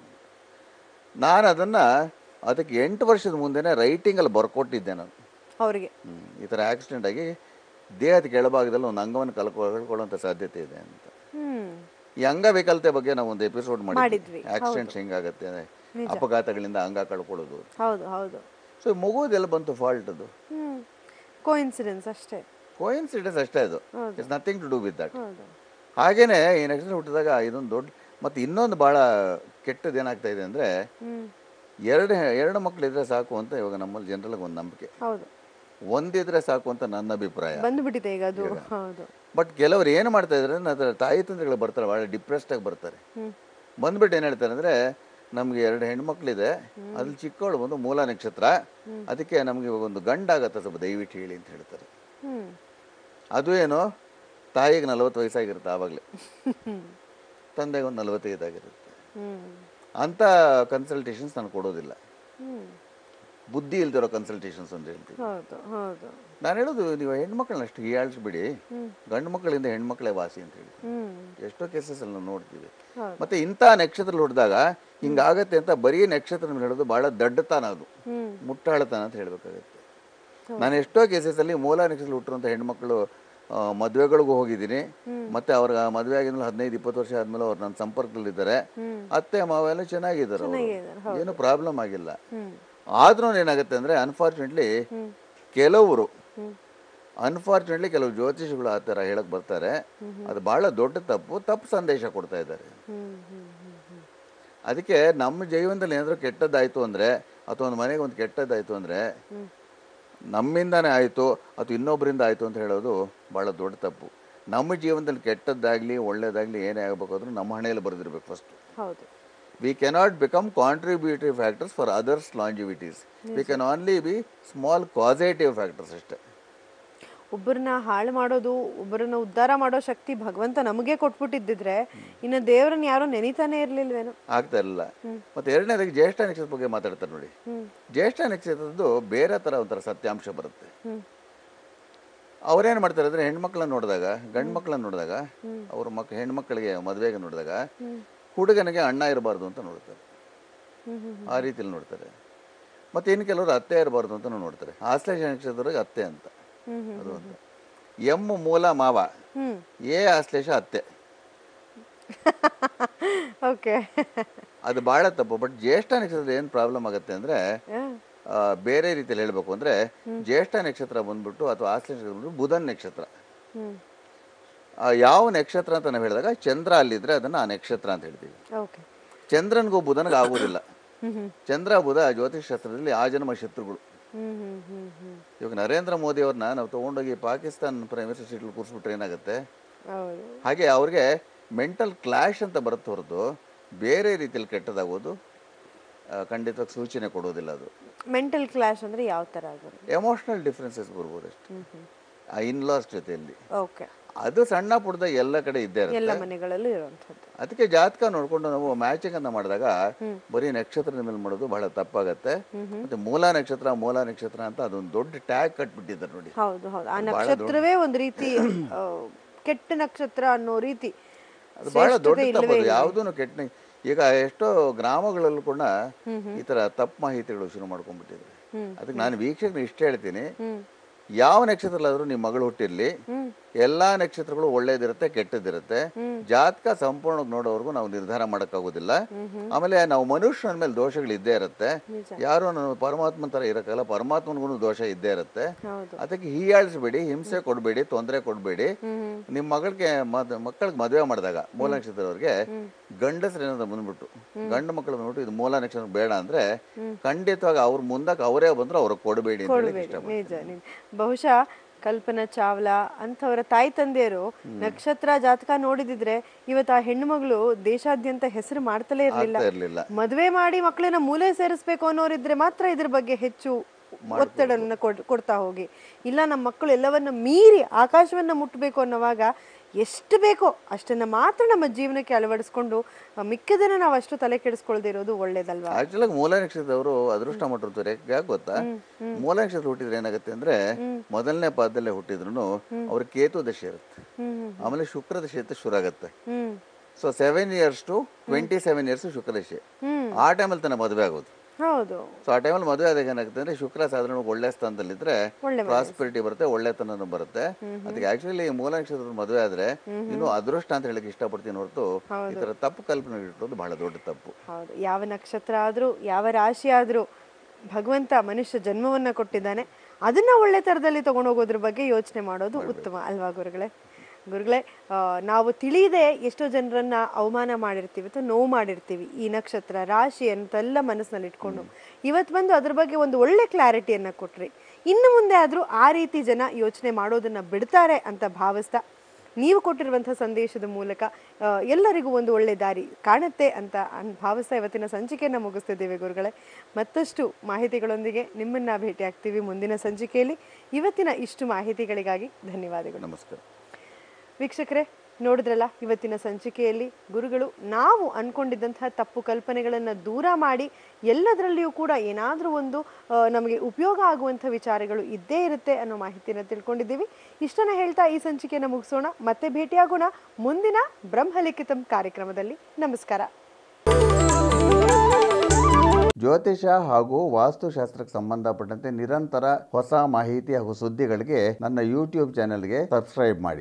Speaker 1: ನಾನು ಅದನ್ನು ಅದಕ್ಕೆ ಎಂಟು ವರ್ಷದ ಮುಂದೆನೇ ರೈಟಿಂಗಲ್ಲಿ ಬರ್ಕೊಟ್ಟಿದ್ದೆ ನಾನು
Speaker 2: ಅವ್ರಿಗೆ
Speaker 1: ಹ್ಮ್. ಈ ಥರ ಆಕ್ಸಿಡೆಂಟ್ ಆಗಿ ದೇಹದ ಕೆಳಭಾಗದಲ್ಲಿ ಒಂದು ಅಂಗವನ್ನು ಕಳ್ಕೊ ಕಳ್ಕೊಳ್ಳೋಂಥ ಸಾಧ್ಯತೆ ಇದೆ ಅಂತ
Speaker 2: ಹ್ಮ್
Speaker 1: ಈ ಅಂಗವಿಕಲತೆ ಬಗ್ಗೆ ನಾವು ಒಂದು ಎಪಿಸೋಡ್
Speaker 2: ಮಾಡಿದ್ವಿ,
Speaker 1: ಮಾಡಿದ್ವಿ ಆಕ್ಸಿಡೆಂಟ್ಸ್ ಹೆಂಗಾಗತ್ತೆ ಅಪಘಾತಗಳಿಂದ ಅಂಗ ಕಳ್ಕೊಳ್ಳೋದು
Speaker 2: ಹೌದು ಹೌದು
Speaker 1: ಸೊ ಮಗುದೆಲ್ಲ ಬಂತು ಫಾಲ್ಟ್ ಅದು
Speaker 2: ಹ್ಮ್ ಕೋಇನ್ಸಿಡೆನ್ಸ್ ಅಷ್ಟೇ
Speaker 1: ಕೋಇನ್ಸಿಡೆನ್ಸ್ ಅಷ್ಟೇ ಅದು it's nothing to do with that
Speaker 2: ಹೌದು
Speaker 1: ಹಾಗೇನೆ ಈ ನೆಕ್ಸ್ಟ್ ಹುಟ್ಟಿದಾಗ ಇದೊಂದು ದೊಡ್ಡ ಮತ್ತು ಇನ್ನೊಂದು ಭಾಳ ಕೆಟ್ಟದ್ದು ಏನಾಗ್ತಾ ಇದೆ ಅಂದರೆ
Speaker 2: ಹ್ಮ್
Speaker 1: ಎರಡು ಎರಡು ಮಕ್ಕಳಿದ್ರೆ ಸಾಕು ಅಂತ ಇವಾಗ ನಮ್ಮಲ್ಲಿ ಜನರಲ್ಗೆ ಒಂದು ನಂಬಿಕೆ
Speaker 2: ಹೌದು
Speaker 1: ಒಂದಿದ್ರೆ ಸಾಕು ಅಂತ ನನ್ನ ಅಭಿಪ್ರಾಯ
Speaker 2: ಬಂದ್ಬಿಟ್ಟಿದೆ ಈಗ ಅದು ಹೌದು
Speaker 1: ಬಟ್ ಕೆಲವರು ಏನು ಮಾಡ್ತಾ ಇದ್ದಾರೆ ಅದರ ತಾಯಿ ತಂದೆಗಳು ಬರ್ತಾರೆ ಭಾಳ ಡಿಪ್ರೆಸ್ಡ್ ಆಗಿ ಬರ್ತಾರೆ
Speaker 2: ಹ್ಮ್
Speaker 1: ಬಂದ್ಬಿಟ್ಟು ಏನು ಹೇಳ್ತಾರೆ ಅಂದರೆ ನಮಗೆ ಎರಡು ಹೆಣ್ಮಕ್ಳಿದೆ ಅದ್ರಲ್ಲಿ ಚಿಕ್ಕವಳು ಬಂದು ಮೂಲ ನಕ್ಷತ್ರ ಅದಕ್ಕೆ ನಮಗೆ ಇವಾಗ ಒಂದು ಗಂಡಾಗತ್ತೆ ಸ್ವಲ್ಪ ದಯವಿಟ್ಟು ಹೇಳಿ ಅಂತ ಹೇಳ್ತಾರೆ
Speaker 2: ಹ್ಮ್
Speaker 1: ಅದು ಏನು ತಾಯಿಗೆ ನಲವತ್ತು ವಯಸ್ಸಾಗಿರುತ್ತೆ ಆವಾಗಲೇ
Speaker 2: ಹ್ಮ್
Speaker 1: ತಂದೆಗೆ ಒಂದು ನಲವತ್ತೈದಾಗಿರುತ್ತೆ
Speaker 2: ಹ್ಮ್
Speaker 1: ಅಂಥ ಕನ್ಸಲ್ಟೇಷನ್ಸ್ ನಾನು ಕೊಡೋದಿಲ್ಲ
Speaker 2: ಹ್ಮ್
Speaker 1: ಬುದ್ಧಿ ಇಲ್ದಿರೋ ಕನ್ಸಲ್ಟೇಷನ್ಸ್ ಅಂತ ಹೇಳ್ತೀನಿ
Speaker 2: ಹೌದು ಹೌದು
Speaker 1: ನಾನು ಹೇಳೋದು ನೀವು ಹೆಣ್ಮಕ್ಳನ್ನ ಅಷ್ಟು ಹೀಯಾಳಿಸ್ಬಿಡಿ
Speaker 2: ಹ್ಮ್.
Speaker 1: ಗಂಡು ಮಕ್ಕಳಿಂದ ಹೆಣ್ಮಕ್ಳೇ ವಾಸಿ ಅಂತ ಹೇಳಿ
Speaker 2: ಹ್ಮ್
Speaker 1: ಎಷ್ಟೋ ಕೇಸಸ್ ಅಲ್ಲಿ ನಾವು ನೋಡ್ತೀವಿ
Speaker 2: ಹೌದು.
Speaker 1: ಮತ್ತೆ ಇಂಥ ನಕ್ಷತ್ರ ಹೊಡೆದಾಗ ಹಿಂಗಾಗತ್ತೆ ಅಂತ ಬರೀ ನಕ್ಷತ್ರ ಮೇಲೆ ಹೇಳೋದು ಬಹಳ ದಡ್ಡತನ ಅದು
Speaker 2: ಹ್ಮ್
Speaker 1: ಮುಟ್ಟಾಳತನ ಅಂತ ಹೇಳ್ಬೇಕಾಗತ್ತೆ ನಾನು ಎಷ್ಟೋ ಕೇಸಸ್ ಅಲ್ಲಿ ಮೂಲ ನಕ್ಷತ್ರ ಹುಟ್ಟಿರುವಂಥ ಹೆಣ್ಮಕ್ಳು ಆ, ಮದ್ವೆಗಳಿಗೂ ಹೋಗಿದ್ದೀನಿ ಮತ್ತೆ ಅವ್ರ ಮದುವೆ ಆಗಿದ್ಮೇಲೆ ಹದಿನೈದು ಇಪ್ಪತ್ತು ವರ್ಷ ಆದ್ಮೇಲೆ ಅವ್ರು ನನ್ನ ಸಂಪರ್ಕದಲ್ಲಿದ್ದಾರೆ
Speaker 2: ಹ್ಮ್.
Speaker 1: ಅತ್ತೆ ಮಾವ ಎಲ್ಲ ಚೆನ್ನಾಗಿದ್ದಾರೆ ಅವ್ರು.
Speaker 2: ಚೆನ್ನಾಗಿದ್ದಾರೆ,
Speaker 1: ಏನು ಪ್ರಾಬ್ಲಮ್ ಆಗಿಲ್ಲ
Speaker 2: ಹ್ಮ್
Speaker 1: ಆದ್ರೂ ಏನಾಗುತ್ತೆ ಅಂದ್ರೆ ಅನ್ಫಾರ್ಚುನೇಟ್ಲಿ
Speaker 2: ಹ್ಮ್.
Speaker 1: ಕೆಲವರು
Speaker 2: ಹ್ಮ್
Speaker 1: ಅನ್ಫಾರ್ಚುನೇಟ್ಲಿ ಕೆಲವು ಜ್ಯೋತಿಷಿಗಳು ಆ ಥರ ಹೇಳಕ್ ಬರ್ತಾರೆ ಅದು ಬಹಳ ದೊಡ್ಡ ತಪ್ಪು ತಪ್ಪು ಸಂದೇಶ ಕೊಡ್ತಾ ಇದ್ದಾರೆ
Speaker 2: ಹ್ಮ್ ಹ್ಮ್ ಹ್ಮ್ ಹ್ಮ್
Speaker 1: ಅದಕ್ಕೆ ನಮ್ಮ ಜೀವನದಲ್ಲಿ ಏನಾದರೂ ಕೆಟ್ಟದ್ದಾಯ್ತು ಅಂದ್ರೆ ಅಥವಾ ಒಂದು ಮನೆಗೆ ಒಂದು ಕೆಟ್ಟದ್ದಾಯ್ತು ಅಂದ್ರೆ
Speaker 2: ಹ್ಮ್.
Speaker 1: ನಮ್ಮಿಂದಾನೇ ಆಯಿತು ಅಥವಾ ಇನ್ನೊಬ್ಬರಿಂದ ಆಯಿತು ಅಂತ ಹೇಳೋದು ಭಾಳ ದೊಡ್ಡ ತಪ್ಪು ನಮ್ಮ ಜೀವನದಲ್ಲಿ ಕೆಟ್ಟದ್ದಾಗಲಿ ಒಳ್ಳೇದಾಗಲಿ ಏನೇ ಆಗಬೇಕಾದ್ರೂ ನಮ್ಮ ಹಣೆಯಲ್ಲಿ ಬರೆದಿರ್ಬೇಕು ಫಸ್ಟ್
Speaker 2: ಹೌದು
Speaker 1: we cannot become contributive factors for others longevities we can only be small causative factors ಅಷ್ಟೇ
Speaker 2: ಒಬ್ಬರನ್ನ ಹಾಳು ಮಾಡೋದು ಒಬ್ಬರನ್ನ ಉದ್ಧಾರ ಮಾಡೋ ಶಕ್ತಿ ಭಗವಂತ ನಮಗೆ ಕೊಟ್ಬಿಟ್ಟಿದ್ದಿದ್ರೆ ಇನ್ನು ದೇವ್ರನ್ನ ಯಾರೋ ನೆನಿತಾನೆ ಇರ್ಲಿಲ್ವೇನೋ
Speaker 1: ಆಗ್ತಾ ಇರಲಿಲ್ಲ ಮತ್ತು ಎರಡನೇದಾಗಿ ಜ್ಯೇಷ್ಠ ನಕ್ಷತ್ರದ ಬಗ್ಗೆ ಮಾತಾಡ್ತಾರೆ ನೋಡಿ
Speaker 2: ಹ್ಮ್
Speaker 1: ಜ್ಯೇಷ್ಠ ನಕ್ಷತ್ರದ್ದು ಬೇರೆ ಥರ ಒಂಥರ ಸತ್ಯಾಂಶ ಬರುತ್ತೆ
Speaker 2: ಹ್ಮ್
Speaker 1: ಅವ್ರೇನು ಮಾಡ್ತಾರೆ ಅಂದರೆ ಹೆಣ್ಮಕ್ಳನ್ನ ನೋಡಿದಾಗ ಗಂಡು ಮಕ್ಕಳನ್ನ ನೋಡಿದಾಗ ಅವ್ರ ಮಕ್ ಹೆಣ್ಮಕ್ಳಿಗೆ ಮದುವೆಗೆ ನೋಡಿದಾಗ ಹುಡುಗನಿಗೆ ಅಣ್ಣ ಇರಬಾರ್ದು ಅಂತ ನೋಡ್ತಾರೆ
Speaker 2: ಹ್ಮ್ ಹ್ಮ್
Speaker 1: ಆ ರೀತಿಯಲ್ಲಿ ನೋಡ್ತಾರೆ ಮತ್ತು ಇನ್ನು ಕೆಲವರು ಅತ್ತೆ ಇರಬಾರ್ದು ಅಂತ ನೋಡ್ತಾರೆ ಆಶ್ಲೇಷ ನಕ್ಷತ್ರದವ್ರಿಗೆ ಅತ್ತೆ ಅಂತ
Speaker 2: ಹ್ಮ್ ಹ್ಮ್
Speaker 1: ಅದು ಅಂತ ಎಮ್ಮು ಮೂಲ ಮಾವ
Speaker 2: ಹ್ಮ್
Speaker 1: ಎ ಆಶ್ಲೇಷ ಅತ್ತೆ
Speaker 2: ಓಕೆ
Speaker 1: ಅದು ಭಾಳ ತಪ್ಪು ಬಟ್ ಜ್ಯೇಷ್ಠ ನಕ್ಷತ್ರದ ಏನು ಪ್ರಾಬ್ಲಮ್ ಆಗುತ್ತೆ ಅಂದರೆ ಬೇರೆ ರೀತಿಯಲ್ಲಿ ಹೇಳಬೇಕು ಅಂದರೆ ಜ್ಯೇಷ್ಠ ನಕ್ಷತ್ರ ಬಂದ್ಬಿಟ್ಟು ಅಥವಾ ಆಶ್ಲೇಷ ನಕ್ಷತ್ರ ಬಂದ್ಬಿಟ್ಟು ಬುಧನ್ ನಕ್ಷತ್ರ
Speaker 2: ಹ್ಮ್
Speaker 1: ಆ ಯಾವ ನಕ್ಷತ್ರ ಅಂತ ನಾವು ಹೇಳಿದಾಗ ಚಂದ್ರ ಅಲ್ಲಿದ್ರೆ ಅದನ್ನು ಆ ನಕ್ಷತ್ರ ಅಂತ ಹೇಳ್ತೀವಿ
Speaker 2: ಓಕೆ
Speaker 1: ಚಂದ್ರನಿಗೂ ಬುಧನಿಗೆ ಆಗೋದಿಲ್ಲ
Speaker 2: ಹ್ಮ್ ಹ್ಮ್
Speaker 1: ಚಂದ್ರ ಬುಧ ಜ್ಯೋತಿಷ್ ಶಾಸ್ತ್ರದಲ್ಲಿ ಆ ಜನ್ಮ ಶತ್ರುಗಳು
Speaker 2: ಹ್ಮ್ ಹ್ಮ್ ಹ್ಮ್ ಹ್ಮ್
Speaker 1: ಇವಾಗ ನರೇಂದ್ರ ಮೋದಿ ಅವ್ರನ್ನ ನಾವು ತೊಗೊಂಡೋಗಿ ಪಾಕಿಸ್ತಾನ್ ಪ್ರೈಮ್ ಮಿನಿಸ್ಟರ್ ಸೀಟ್ಲಿ ಕೂರಿಸ್ಬಿಟ್ರೆ ಏನಾಗುತ್ತೆ
Speaker 2: ಹೌದು
Speaker 1: ಹಾಗೆ ಅವ್ರಿಗೆ ಮೆಂಟಲ್ ಕ್ಲಾಶ್ ಅಂತ ಬರುತ್ತೆ ಹೊರತು ಬೇರೆ ರೀತಿಯಲ್ಲಿ ಕೆಟ್ಟದಾಗೋದು ಆ, ಖಂಡಿತವಾಗಿ ಸೂಚನೆ ಕೊಡೋದಿಲ್ಲ ಅದು
Speaker 2: ಮೆಂಟಲ್ ಕ್ಲಾಶ್ ಅಂದ್ರೆ ಯಾವ ತರ ಆಗೋದು
Speaker 1: ಎಮೋಷ್ನಲ್ ಡಿಫ್ರೆನ್ಸಸ್ ಬರ್ಬೋದು ಅಷ್ಟೇ
Speaker 2: ಹ್ಮ್ ಹ್ಮ್
Speaker 1: ಆ ಇನ್ಲಾಸ್ ಜೊತೆಯಲ್ಲಿ
Speaker 2: ಓಕೆ
Speaker 1: ಅದು ಸಣ್ಣ ಪುಟ್ಟದಾಗ ಎಲ್ಲ ಕಡೆ ಇದ್ದೇ ಇರುತ್ತೆ
Speaker 2: ಎಲ್ಲ ಮನೆಗಳಲ್ಲೂ ಇರುವಂಥದ್ದು
Speaker 1: ಅದಕ್ಕೆ ಜಾತಕ ನೋಡ್ಕೊಂಡು ನಾವು ಮ್ಯಾಚಿಂಗ್ ಅಂತ ಮಾಡಿದಾಗ ಬರೀ ನಕ್ಷತ್ರದ ಮೇಲೆ ಮಾಡೋದು ಬಹಳ ತಪ್ಪಾಗತ್ತೆ ಮತ್ತೆ ಮೂಲ ನಕ್ಷತ್ರ ಮೂಲ ನಕ್ಷತ್ರ ಅಂತ ಅದೊಂದು ದೊಡ್ಡ ಟ್ಯಾಗ್ ಕಟ್ಬಿಟ್ಟಿದ್ದಾರೆ ನೋಡಿ
Speaker 2: ಹೌದು ಹೌದು ಆ ನಕ್ಷತ್ರವೇ ಒಂದು ರೀತಿ ಆ, ಕೆಟ್ಟ ನಕ್ಷತ್ರ ಅನ್ನೋ ರೀತಿ
Speaker 1: ಅದು ಬಹಳ ದೊಡ್ಡ
Speaker 2: ಶ್ರೇಷ್ಠತೆ
Speaker 1: ತಪ್ಪು
Speaker 2: ಇಲ್ಲವೇ
Speaker 1: ಅದು
Speaker 2: ಇಲ್ಲ.
Speaker 1: ಯಾವುದೂ ಕೆಟ್ಟ ಈಗ ಎಷ್ಟೋ ಗ್ರಾಮಗಳಲ್ಲೂ ಕೂಡ ಈ ತರ ತಪ್ಪು ಮಾಹಿತಿಗಳು ಶುರು ಮಾಡ್ಕೊಂಡ್ಬಿಟ್ಟಿದ್ದಾರೆ
Speaker 2: ಹ್ಮ್.
Speaker 1: ಅದಕ್ಕೆ ನಾನು ವೀಕ್ಷಕರು ಇಷ್ಟ ಹೇಳ್ತೀನಿ
Speaker 2: ಹ್ಮ್
Speaker 1: ಯಾವ ನಕ್ಷತ್ರಲಾದ್ರೂ ನಿಮ್ಮ ಮಗಳು ಹುಟ್ಟಿರ್ಲಿ
Speaker 2: ಹ್ಮ್
Speaker 1: ಎಲ್ಲಾ ನಕ್ಷತ್ರಗಳು ಒಳ್ಳೇದಿರುತ್ತೆ ಕೆಟ್ಟದಿರುತ್ತೆ ಜಾತಕ ಸಂಪೂರ್ಣ ನೋಡೋವರೆಗೂ ನಾವು ನಿರ್ಧಾರ ಮಾಡೋಕ್ಕಾಗೋದಿಲ್ಲ ಆಮೇಲೆ ನಾವು ಮನುಷ್ಯನ ಮೇಲೆ ದೋಷಗಳು ಇದ್ದೇ ಇರುತ್ತೆ
Speaker 2: ನಿಜ.
Speaker 1: ಯಾರು ನಾವು ಪರಮಾತ್ಮನ ತರ ಇರಕ್ಕಲ್ಲ ಪರಮಾತ್ಮನಿಗೂ ದೋಷ ಇದ್ದೇ ಇರುತ್ತೆ
Speaker 2: ಹೌದು
Speaker 1: ಅದಕ್ಕೆ ಹೀಯಾಳಿಸ್ಬೇಡಿ ಹಿಂಸೆ ಕೊಡಬೇಡಿ ತೊಂದರೆ ಕೊಡಬೇಡಿ
Speaker 2: ಹ್ಮ್ ಹ್ಮ್
Speaker 1: ನಿಮ್ಮ ಮಗಳಿಗೆ ಮದ್ ಮಕ್ಕಳಿಗೆ ಮದುವೆ ಮಾಡಿದಾಗ ಮೂಲ ನಕ್ಷತ್ರದವ್ರಿಗೆ ಗಂಡಸ್ರು ಏನಾದ್ರು ಬಂದ್ಬಿಟ್ಟು ಗಂಡು ಮಕ್ಕಳು ಬಂದ್ಬಿಟ್ಟು ಇದು ಮೂಲ ನಕ್ಷತ್ರ ಬೇಡ ಅಂದ್ರೆ ಖಂಡಿತವಾಗಿ ಅವ್ರ ಮುಂದಕ್ಕೆ ಅವರೇ ಬಂದ್ರು ಅವ್ರಿಗೆ ಕೊಡಬೇಡಿ ಅಂತ ಹೇಳಿ
Speaker 2: ಕೊಡ್ಬೇಡಿ
Speaker 1: ಇಷ್ಟಪಡ್ತೀನಿ
Speaker 2: ನಿಜ ನಿಜ ಬಹುಶಃ ಕಲ್ಪನಾ ಚಾವ್ಲಾ ಅಂಥವರ ತಾಯಿ ತಂದೆಯರು ನಕ್ಷತ್ರ ಜಾತಕ ನೋಡಿದಿದ್ರೆ ಇವತ್ತು ಆ ಹೆಣ್ಣು ಮಗಳು ದೇಶಾದ್ಯಂತ ಹೆಸರು ಮಾಡ್ತಲೇ ಇರಲಿಲ್ಲ
Speaker 1: ಆಗ್ತಾ ಇರ್ಲಿಲ್ಲ
Speaker 2: ಮದುವೆ ಮಾಡಿ ಮಕ್ಕಳನ್ನ ಮೂಲೆ ಸೇರಿಸ್ಬೇಕು ಅನ್ನೋರಿದ್ರೆ ಮಾತ್ರ ಇದ್ರ ಬಗ್ಗೆ ಹೆಚ್ಚು ಒತ್ತಡವನ್ನು ಕೊಡ್ ಕೊಡ್ತಾ ಹೋಗಿ ಇಲ್ಲ ನಮ್ಮ ಮಕ್ಕಳು ಎಲ್ಲವನ್ನ ಮೀರಿ ಆಕಾಶವನ್ನ ಮುಟ್ಟಬೇಕು ಅನ್ನೋವಾಗ ಎಷ್ಟು ಬೇಕೋ ಅಷ್ಟನ್ನ ಮಾತ್ರ ನಮ್ಮ ಜೀವನಕ್ಕೆ ಅಳವಡಿಸ್ಕೊಂಡು ಆ, ಮಿಕ್ಕದನ್ನ ನಾವು ಅಷ್ಟು ತಲೆ ಕೆಡಿಸ್ಕೊಳ್ದೇ ಇರೋದು ಒಳ್ಳೇದಲ್ವಾ
Speaker 1: ಆಕ್ಚುಲಾಗಿ ಮೂಲ ನಕ್ಷತ್ರದವರು ಅದೃಷ್ಟ ಮಾಡಿರ್ತಾರೆ ಯಾಕೆ ಗೊತ್ತಾ ಮೂಲ ನಕ್ಷತ್ರ ಹುಟ್ಟಿದ್ರೆ ಏನಾಗುತ್ತೆ ಅಂದ್ರೆ ಮೊದಲನೇ ಪಾದದಲ್ಲೇ ಹುಟ್ಟಿದ್ರು ಅವ್ರ ಕೇತು ದಶೆ ಇರುತ್ತೆ
Speaker 2: ಹ್ಮ್
Speaker 1: ಆಮೇಲೆ ಶುಕ್ರ ದಶೆ ಅಂತ ಶುರು ಆಗುತ್ತೆ
Speaker 2: hmm
Speaker 1: so seven years to twenty seven years ಶುಕ್ರ ದಶೆ
Speaker 2: ಹ್ಮ್
Speaker 1: ಆ ಟೈಮಲ್ಲಿ ತನ್ನ ಮದುವೆ ಆಗೋದು
Speaker 2: ಹೌದು
Speaker 1: ಸೊ ಆ ಟೈಮಲ್ಲಿ ಮದುವೆ ಆದಾಗ ಏನಾಗುತ್ತೆ ಅಂದ್ರೆ ಶುಕ್ರ ಸಾಧಾರಣ ಒಳ್ಳೆ ಸ್ಥಾನದಲ್ಲಿದ್ರೆ
Speaker 2: ಒಳ್ಳೆ
Speaker 1: ಪ್ರಾಸ್ಪರಿಟಿ ಬರುತ್ತೆ ಒಳ್ಳೆತನನೂ ಬರುತ್ತೆ ಅದಕ್ಕೆ ಆಕ್ಚುಲಿ ಮೂಲ ನಕ್ಷತ್ರದ ಮದುವೆ ಆದ್ರೆ ಇನ್ನು ಅದೃಷ್ಟ ಅಂತ ಹೇಳಕ್ ಇಷ್ಟಪಡ್ತೀನಿ ಹೊರತು ಈ ತರ ತಪ್ಪು ಕಲ್ಪನೆ ಇಟ್ಟೋದು ಬಹಳ ದೊಡ್ಡ ತಪ್ಪು
Speaker 2: ಹೌದು ಯಾವ ನಕ್ಷತ್ರ ಆದ್ರೂ ಯಾವ ರಾಶಿ ಆದ್ರೂ ಭಗವಂತ ಮನುಷ್ಯ ಜನ್ಮವನ್ನ ಕೊಟ್ಟಿದ್ದಾನೆ ಅದನ್ನ ಒಳ್ಳೆ ತರದಲ್ಲಿ ತಗೊಂಡೋಗೋದ್ರ ಬಗ್ಗೆ ಯೋಚನೆ ಮಾಡೋದು ಉತ್ತಮ ಅಲ್ವಾ ಗುರುಗಳೇ ಗುರುಗಳೇ ಆ, ನಾವು ತಿಳಿಯದೆ ಎಷ್ಟೋ ಜನರನ್ನ ಅವಮಾನ ಮಾಡಿರ್ತೀವಿ ಅಥವಾ ನೋವು ಮಾಡಿರ್ತೀವಿ ಈ ನಕ್ಷತ್ರ ರಾಶಿ ಅಂತೆಲ್ಲ ಮನಸ್ಸಿನಲ್ಲಿ ಇಟ್ಕೊಂಡು ಇವತ್ತು ಬಂದು ಅದ್ರ ಬಗ್ಗೆ ಒಂದು ಒಳ್ಳೆ ಕ್ಲಾರಿಟಿಯನ್ನ ಕೊಟ್ರಿ ಇನ್ನು ಮುಂದೆ ಆದ್ರೂ ಆ ರೀತಿ ಜನ ಯೋಚನೆ ಮಾಡೋದನ್ನ ಬಿಡ್ತಾರೆ ಅಂತ ಭಾವಿಸ್ತಾ ನೀವು ಕೊಟ್ಟಿರುವಂತಹ ಸಂದೇಶದ ಮೂಲಕ ಆ, ಎಲ್ಲರಿಗೂ ಒಂದು ಒಳ್ಳೆ ದಾರಿ ಕಾಣುತ್ತೆ ಅಂತ ಅನ್ ಭಾವಿಸ್ತಾ ಇವತ್ತಿನ ಸಂಚಿಕೆಯನ್ನು ಮುಗಿಸ್ತಿದ್ದೇವೆ ಗುರುಗಳೇ ಮತ್ತಷ್ಟು ಮಾಹಿತಿಗಳೊಂದಿಗೆ ನಿಮ್ಮನ್ನ ಭೇಟಿ ಆಗ್ತೀವಿ ಮುಂದಿನ ಸಂಚಿಕೆಯಲ್ಲಿ ಇವತ್ತಿನ ಇಷ್ಟು ಮಾಹಿತಿಗಳಿಗಾಗಿ ಧನ್ಯವಾದಗಳು
Speaker 1: ನಮಸ್ಕಾರ
Speaker 2: ವೀಕ್ಷಕರೇ ನೋಡಿದ್ರಲ್ಲ ಇವತ್ತಿನ ಸಂಚಿಕೆಯಲ್ಲಿ ಗುರುಗಳು ನಾವು ಅನ್ಕೊಂಡಿದ್ದಂತಹ ತಪ್ಪು ಕಲ್ಪನೆಗಳನ್ನು ದೂರ ಮಾಡಿ ಎಲ್ಲದರಲ್ಲಿಯೂ ಕೂಡ ಏನಾದರೂ ಒಂದು ಆ, ನಮಗೆ ಉಪಯೋಗ ಆಗುವಂಥ ವಿಚಾರಗಳು ಇದ್ದೇ ಇರುತ್ತೆ ಅನ್ನೋ ಮಾಹಿತಿಯನ್ನು ತಿಳ್ಕೊಂಡಿದ್ದೀವಿ ಇಷ್ಟನ್ನ ಹೇಳ್ತಾ ಈ ಸಂಚಿಕೆಯನ್ನು ಮುಗಿಸೋಣ ಮತ್ತೆ ಭೇಟಿಯಾಗೋಣ ಮುಂದಿನ ಬ್ರಹ್ಮಲಿಖಿತಂ ಕಾರ್ಯಕ್ರಮದಲ್ಲಿ ನಮಸ್ಕಾರ
Speaker 1: ಜ್ಯೋತಿಷ ಹಾಗೂ ವಾಸ್ತುಶಾಸ್ತ್ರಕ್ಕೆ ಸಂಬಂಧಪಟ್ಟಂತೆ ನಿರಂತರ ಹೊಸ ಮಾಹಿತಿ ಹಾಗೂ ಸುದ್ದಿಗಳಿಗೆ ನನ್ನ ಯೂಟ್ಯೂಬ್ ಚಾನೆಲ್ಗೆ ಸಬ್ಸ್ಕ್ರೈಬ್ ಮಾಡಿ